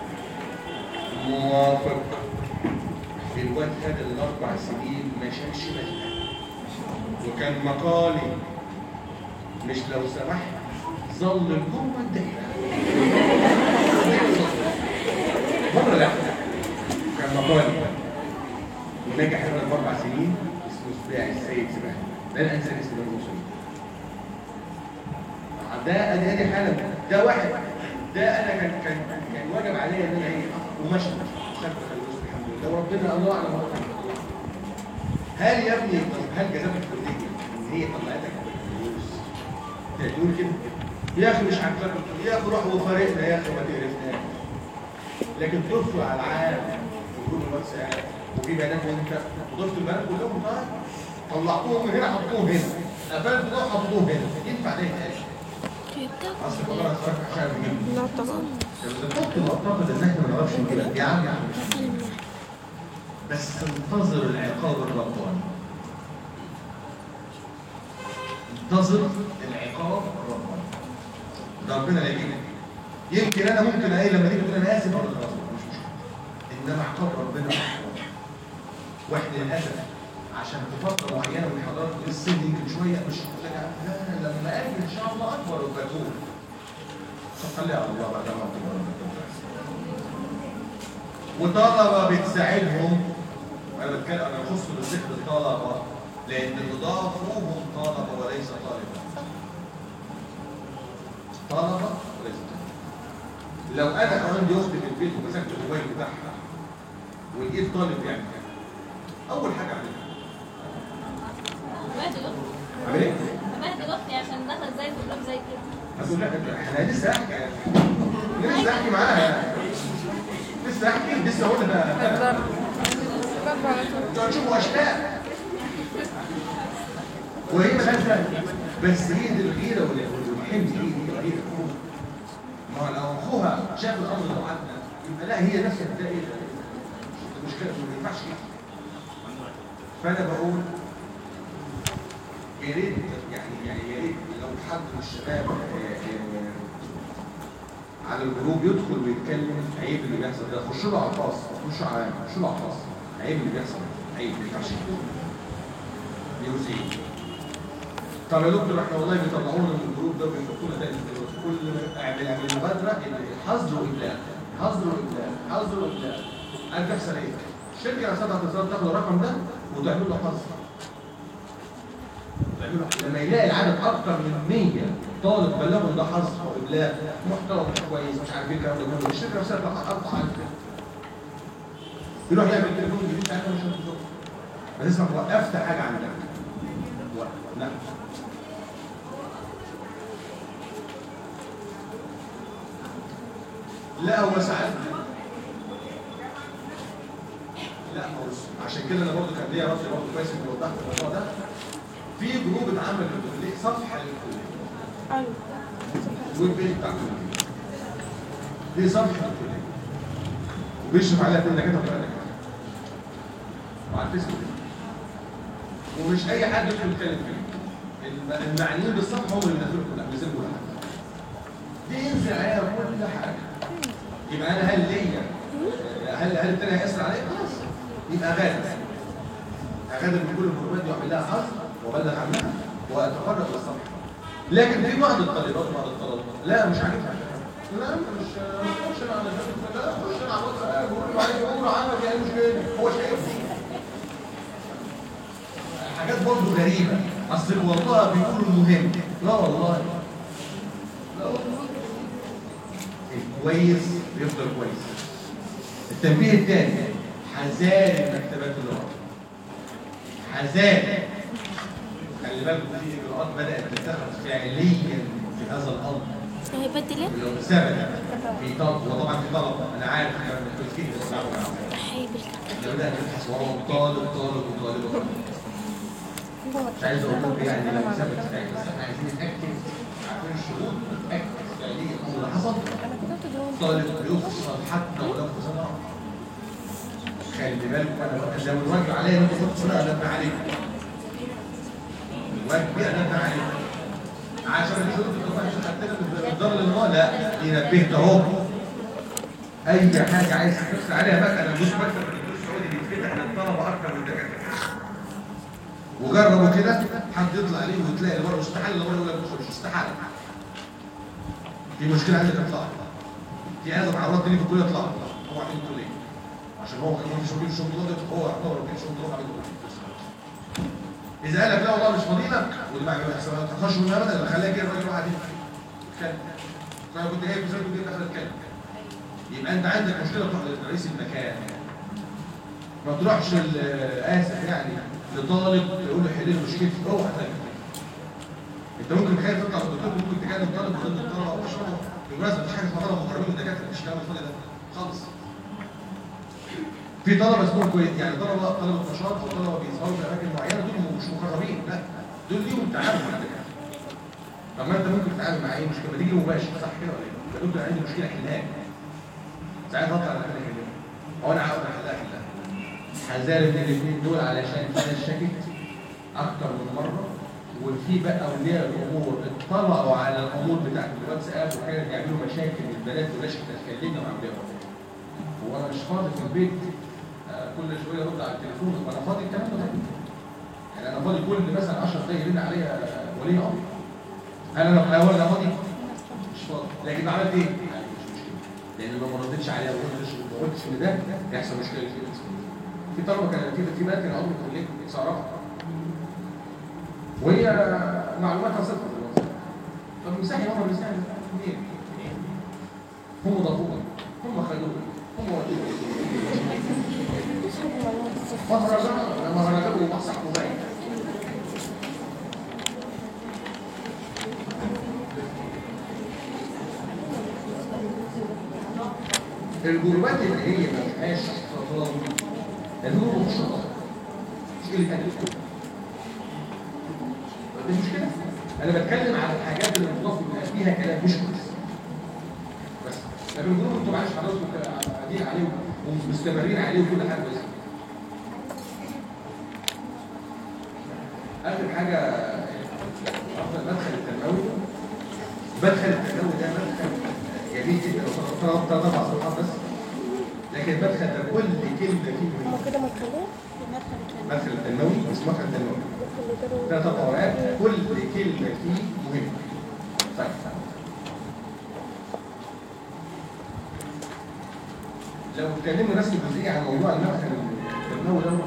[SPEAKER 1] موافق الواد هذا الاربع سنين ما شالش مادة وكان مقالي مش لو سمحت ظل جوه الدايره مره لا كان مقالي ونجح هذا الاربع سنين اسمه سباعي السيد سباعي لن انسى اسم الموسيقى ده ادي ادي حاله ده واحد ده انا كان كان يعني واجب عليا ان انا ايه ومشي خدت فلوس الحمد لله وربنا الله اعلم هو كان هل يا ابني طب هل جزاك الكليه ان هي طلعتك بالفلوس تقول كده يا اخي مش عاجبك يا اخي روح وفارقنا يا اخي ما تقرفناش لكن تدخل على العالم وجروب الواتساب وفي بنات وانت وضفت البنات كلهم طيب طلعتوهم من هنا حطوهم هنا قفلت دول حطوهم هنا ينفع ده يتقال اصل والله اتفرج عشان بجيب
[SPEAKER 2] لا طبعا
[SPEAKER 1] اذا كنت معتقد ان احنا ما نعرفش نقول يا عم يا عم بس انتظر العقاب الرباني انتظر العقاب الرباني ده ربنا لا يجيب يمكن انا ممكن ايه لما تيجي تقول انا اسف اقول خلاص مش مشكله انما عقاب ربنا أكبر. واحنا للاسف عشان في فتره معينه من حضارات السن يمكن شويه مش لا لا لما اجي ان شاء الله اكبر وبتوب صلي على الله بعد ما تكبر وطلبه بتساعدهم انا بتكلم انا بخص بذكر الطلبه لان تضافوهم طلبه وليس طالبا طلبه وليس طالبا لو انا عندي اخت في البيت ومسكت الموبايل بتاعها ولقيت طالب بيعمل كده اول حاجه اعملها
[SPEAKER 5] ماشي اختي
[SPEAKER 1] اعمل ايه؟
[SPEAKER 5] ماشي اختي عشان دخل زي الدبلوم زي كده
[SPEAKER 1] هتقول لا احنا لسه احكي لسه احكي معاها لسه احكي لسه اقول لها
[SPEAKER 2] الضرب الضرب على طول
[SPEAKER 1] انتوا هتشوفوا اشكال وهي ملهاش ذنب بس هي دي الغيره وال- والحمل هي دي الغيره ما هو لو اخوها شاف الامر ده وعدنا يبقى لا هي نفسها تلاقي المشكله ما ينفعش كده فانا بقول يا ريت يعني يعني يا ريت لو حد من الشباب آه، آه، على الجروب يدخل ويتكلم عيب اللي بيحصل ده خش له على الخاص خش على خش له على الخاص عيب اللي بيحصل ده. عيب ما ينفعش كده. يوزين طب يا دكتور احنا والله بيطلعونا من الجروب ده وبيحطونا تاني في الجروب. كل ما اعمل اعمل مبادره حظر وابلاغ حظر وابلاغ حظر وابلاغ قال تحصل ايه؟ الشركه نفسها هتظهر تاخد الرقم ده وتعمل له حظر تعمل له- لما يلاقي العدد اكتر من 100 طالب بلغوا إن ده حظر وابلاغ محتوى مش كويس مش عارف ايه الكلام ده كله الشركه نفسها تطلع اربع على كده يروح يعمل تليفون جديد ساعتها مش هتظبط بس اسمع وقفت حاجه عندك وقف. لا لا هو ساعات لا هو عشان كده انا برضه كان ليا رد برضه كويس انت وضحت الموضوع ده في جروب اتعمل للكليه صفحه للكليه
[SPEAKER 2] ايوه
[SPEAKER 1] الويب بيج بتاع الكليه دي صفحه الكليه وبيشرف عليها اتنين دكاتره وثلاث دكاتره وعلى الفيسبوك ومش اي حد يدخل يتكلم فيه الم- المعنيين بالصفحه هم اللي بينزلوا كل بينزلوا كل حاجه دي ينزل عليها كل حاجه يبقى انا هل ليا هل هل التاني هيأثر عليا خلاص يبقى غادر اغادر من كل المعلومات دي واعمل لها حظر وابلغ عنها واتفرغ للصفحه لكن في بعض الطالبات بعض الطلبه لا مش عاجبها لا انت مش مش انا على الفيسبوك، لا خش انا على الواتساب بقول له عايز يقول له عنك يعني مشكله هو شايف حاجات برضه غريبه اصل والله بيقولوا مهم لا والله لا والله كويس بيفضل كويس التنبيه الثاني حذار المكتبات اللغويه حذار خلي بالكم في اجراءات بدات تتخذ فعليا في هذا الامر
[SPEAKER 4] هيبدل ايه؟
[SPEAKER 1] لو ثبت في طلب وطبعا في طلب انا عارف الكلام ده كويس جدا بسمعه معاهم
[SPEAKER 4] هيبدل
[SPEAKER 1] ده بدأ نبحث وراهم طالب طالب وطالب وطالب مش عايز اقول لكم يعني لو ثبت فعلا بس احنا عايزين نتاكد عارفين الشروط نتاكد فعليا هو اللي حصل
[SPEAKER 2] انا كتبت دول
[SPEAKER 1] طالب بيفصل حتى ولو في سنه خلي بالكم انا بقى لو الواجب عليا ان انتوا تحطوا سنه انبه عليكم الواجب انبه عليكم عشان الشروط اللي عشان خدتنا من الدار للماء لا دي نبهت اهو اي حاجه عايز تدخل عليها بقى انا مش مكتب الدكتور السعودي بيتفتح للطلبه اكتر من الدكاتره وجربوا كده حد يطلع عليه وتلاقي الورق استحاله الورق يقول لك مش مش استحاله في مشكله عندك اطلع في هذا معرض تاني في الكليه اطلع هو عامل الكليه عشان هو كمان في شغل الشغل ده هو يعتبر في شغل ده عامل الكليه اذا قال لك لا والله مش فاضيلك ودي ما تخش من ابدا اللي خليها كده الراجل واحد يتكلم فانا كنت جاي في زي كنت داخل اتكلم يبقى انت عندك مشكله تروح لرئيس المكان ما تروحش ل- اسف يعني لطالب تقول له حل لي مشكلتي اوعى تعمل كده. انت ممكن خايف تطلع من الدكتور ممكن تكلم طالب من ضمن الطلبه او مش طالب بالمناسبه مفيش حاجه اسمها طلبه مقربين من الدكاتره مش كلام الفاضي ده خالص في طلبه اسمهم كويس يعني طلبه طلبه نشاط او طلبه بيظهروا في اماكن معينه دول مش مقربين لا دول ليهم تعامل مع الدكاتره طب ما انت ممكن تتعامل مع ايه مشكله ما تيجي مباشر صح كده ولا ايه؟ ده دكتور عندي مشكله حلها ساعات هطلع على كده كده هو انا عاوز احلها حلها حذار من الاثنين دول علشان في ناس شكت اكتر من مره وفي بقى اولياء الامور اطلعوا على الامور بتاعت الواتساب وكانوا يعملوا مشاكل للبنات ونشأت تكلمنا مع اولياء الامور هو انا مش فاضي في البيت آه، كل شويه ارد على التليفون وانا فاضي الكلام ده طبعا. يعني انا فاضي كل مثلا 10 دقايق يرن عليا ولي امر هل انا هو انا فاضي؟ مش فاضي لكن عملت ايه؟ يعني مش مشكله لان لو ما ردتش عليها وما قلتش ما قلتش ان ده يحصل مشكله كتير في طلبه كان في في بنات كانوا عمرهم في الكليه صراحه وهي معلوماتها صفر في الوظيفه طب مساحي هم مساحي منين؟ هم ضربوها هم خدوها هم ودوها مهرجان مهرجان ومسح موبايل الجروبات اللي هي ما فيهاش تفاضل النور مش شرط مش اللي كان دي مشكله انا بتكلم على الحاجات اللي المضاف بيبقى فيها كلام مش كويس بس لكن الجروب انتوا معلش حضراتكم قاعدين عليه ومستمرين عليه وكل حاجه كويسه اخر حاجه افضل مدخل التنموي مدخل التنموي ده مدخل جميل جدا طبعا صفحات بس لكن المدخل ده كل كلمه فيه
[SPEAKER 4] هما
[SPEAKER 1] مهمه
[SPEAKER 4] كده مدخلين
[SPEAKER 1] المدخل التنموي اسمه مدخل التنموي ثلاث اوقات كل كلمه فيه مهمه طيب لو اتكلمنا بس جزئيا عن موضوع المدخل التنموي ده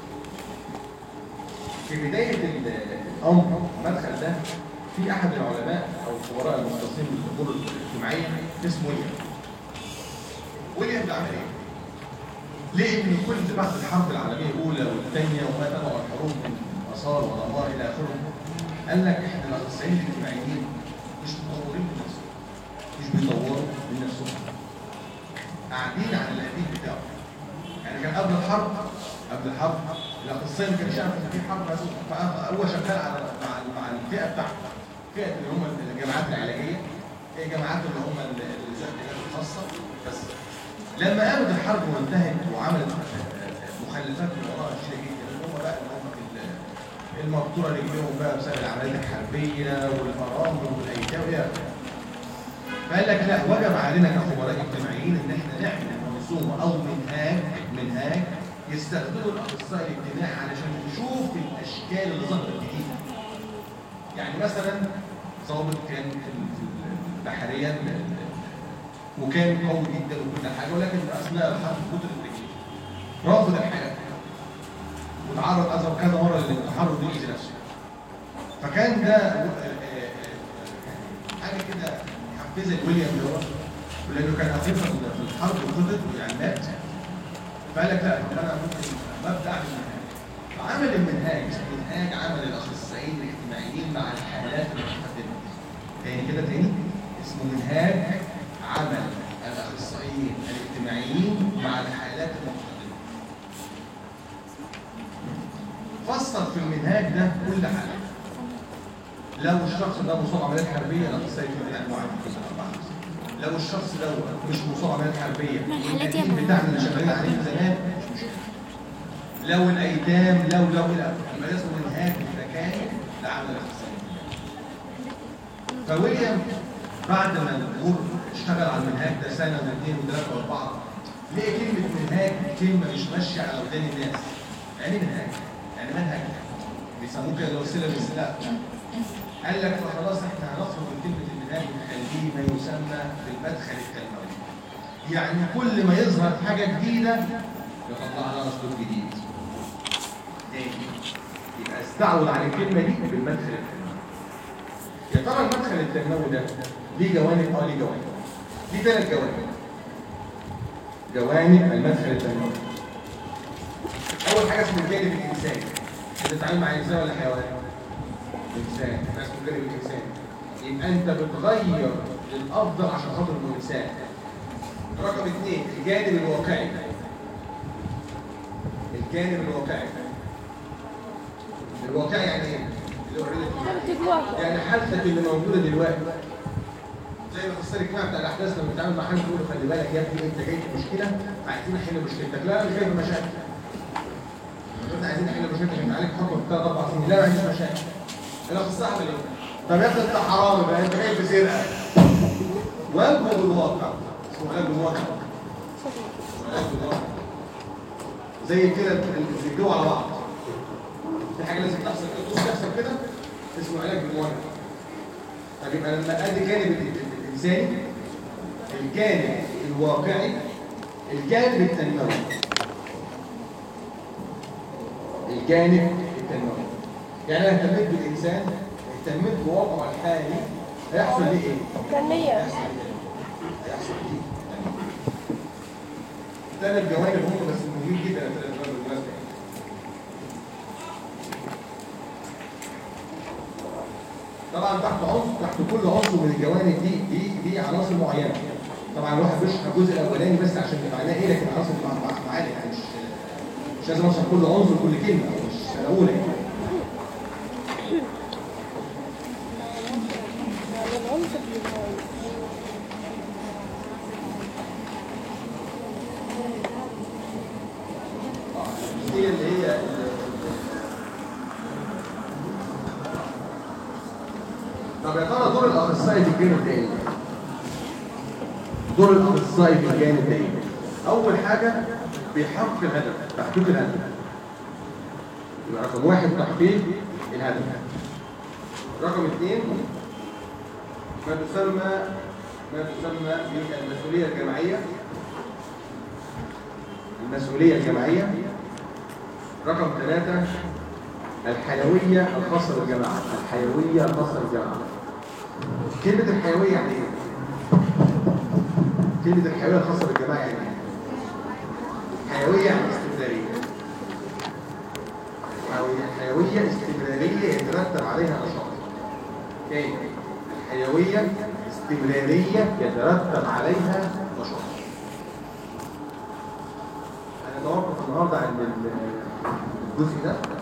[SPEAKER 1] في بدايه ال- الامر المدخل ده في احد العلماء او الخبراء المختصين بالامور الاجتماعيه اسمه ويليام ويليام ده عمل ايه؟ ليه ان كل بعد الحرب العالميه الاولى والثانيه وما تبع الحروب من اثار ودمار الى اخره قال لك احنا الاخصائيين الاجتماعيين مش مطورين من نفسهم مش بيطوروا من نفسهم قاعدين على القديم بتاعه يعني كان قبل الحرب قبل الحرب الاخصائي ما كانش يعرف ان في حرب أساساً. فهو شغال على مع مع الفئه بتاعته فئه اللي هم الجامعات العلاجيه الجامعات اللي هم اللي ذات الخاصه بس لما قامت الحرب وانتهت وعملت مخلفات من وراها شديده جدا اللي هم بقى اللي هم ال- المقطوره رجليهم بقى بسبب العمليات الحربيه والارامل والايتام والى اخره. فقال لك لا وجب علينا كخبراء اجتماعيين ان احنا نعمل منظومه او منهاج منهاج يستخدمه الاخصائي الاجتماعي علشان نشوف الاشكال اللي ظهرت جديده. يعني مثلا ضابط كان في في بحريا وكان قوي جدا وكل حاجه ولكن اثناء الحرب قدر الرجل رافض الحياه وتعرض أذى كذا مره للتحرر يؤذي نفسه فكان ده آه، آه، آه، حاجه كده حفزه ويليام اللي هو ولانه كان اخيرا في الحرب وقدر يعني مات فقال لك لا طب انا ممكن ببدا اعمل منهاج فعمل المنهاج اسمه منهاج عمل الاخصائيين الاجتماعيين مع الحالات المتقدمه تاني كده تاني اسمه منهاج عمل الاخصائيين الاجتماعيين مع الحالات المتقدمه فصل في المنهاج ده كل حاله لو الشخص ده مصاب عمليات حربيه الاخصائي الاجتماعي معاه لو الشخص ده مش مصاب عمليات حربيه
[SPEAKER 4] ما الحالات يا
[SPEAKER 1] والقديم
[SPEAKER 4] ماما.
[SPEAKER 1] بتاعنا اللي شغالين عليه من زمان مش مشكله لو الايتام لو لو الى اخره يبقى ده اسمه منهاج متكامل لعمل الاخصائي فويليام بعد ما الامور اشتغل على المنهاج ده سنه واثنين وثلاثه واربعه لقي كلمه منهاج كلمه مش ماشيه على ودان الناس يعني إيه منهاج يعني منهج بيسموه كده الوسيله بالسلاح قال لك فخلاص احنا هنخرج من كلمه المنهاج ونخليه ما يسمى بالمدخل التنموي يعني كل ما يظهر حاجه جديده يطلع لها اسلوب جديد تاني يبقى استعوض عن الكلمه دي بالمدخل التنموي يا ترى المدخل التنموي ده ليه جوانب اه ليه جوانب ليه ثلاث جوانب جوانب المدخل التنموي اول حاجه اسمه الجانب الانساني بتتعامل مع انسان ولا حيوان انسان ده اسمه الجانب الانساني يبقى انت بتغير للافضل عشان خاطر الانسان رقم اثنين الجانب الواقعي الجانب الواقعي الواقعي يعني ايه؟ اللي هو الريليتيف. يعني حالتك اللي موجوده دلوقتي زي ما الاخصائي الاجتماعي بتاع الاحداث لما بيتعامل مع حد يقول له خلي بالك يا ابني انت جاي في مشكله عايزين نحل مشكلتك لا انا مش جاي في مشاكل احنا عايزين نحل مشاكل احنا عليك حكم ثلاث اربع سنين لا ما عنديش مشاكل الاخصائي عمل ايه؟ طب يا ابني انت حرامي بقى انت جاي في سرقه واجهه بالواقع اسمه علاج بالواقع علاج بالواقع زي كده الجو على بعض في حاجه لازم تحصل كده تقوم تحصل كده اسمه علاج بالواقع طب يبقى لما ادي جانب ال- ال- الانساني الجانب الواقعي الجانب التنموي الجانب التنموي يعني انا اهتميت بالانسان اهتميت بواقعه الحالي هيحصل ليه ايه؟
[SPEAKER 4] فنية
[SPEAKER 1] هيحصل ايه؟ هيحصل ايه؟ ثلاث جوانب هم بس مهمين جدا الثلاث جوانب بالمناسبه طبعا تحت عنصر تحت كل عنصر من الجوانب دي دي دي عناصر معينه طبعا الواحد بيشرح الجزء الاولاني بس عشان يبقى معناه ايه لكن عناصر مع- مع- معانا يعني مش مش لازم اشرح كل عنصر كل كلمه أو مش سنه اولى يعني
[SPEAKER 4] العنصر اللي
[SPEAKER 1] هي اللي هي طب يا ترى دور الاخصائي في الجانب ده ايه؟ دور الاخصائي في الجانب ده ايه؟ اول حاجه بيحقق الهدف تحقيق الهدف يبقى رقم واحد تحقيق الهدف رقم اثنين ما تسمى ما تسمى بالمسؤوليه الجماعيه المسؤوليه الجماعيه رقم ثلاثة الحيوية الخاصة بالجماعة الحيوية الخاصة بالجماعة كلمة الحيوية يعني ايه؟ كلمة الحيوية الخاصة بالجماعة يعني ايه؟ حيوية يعني استمرارية حيوية حيوية استمرارية يترتب عليها نشاط تاني الحيوية استمرارية يترتب عليها نشاط هنتوقف النهارده عند ال- الجزء ده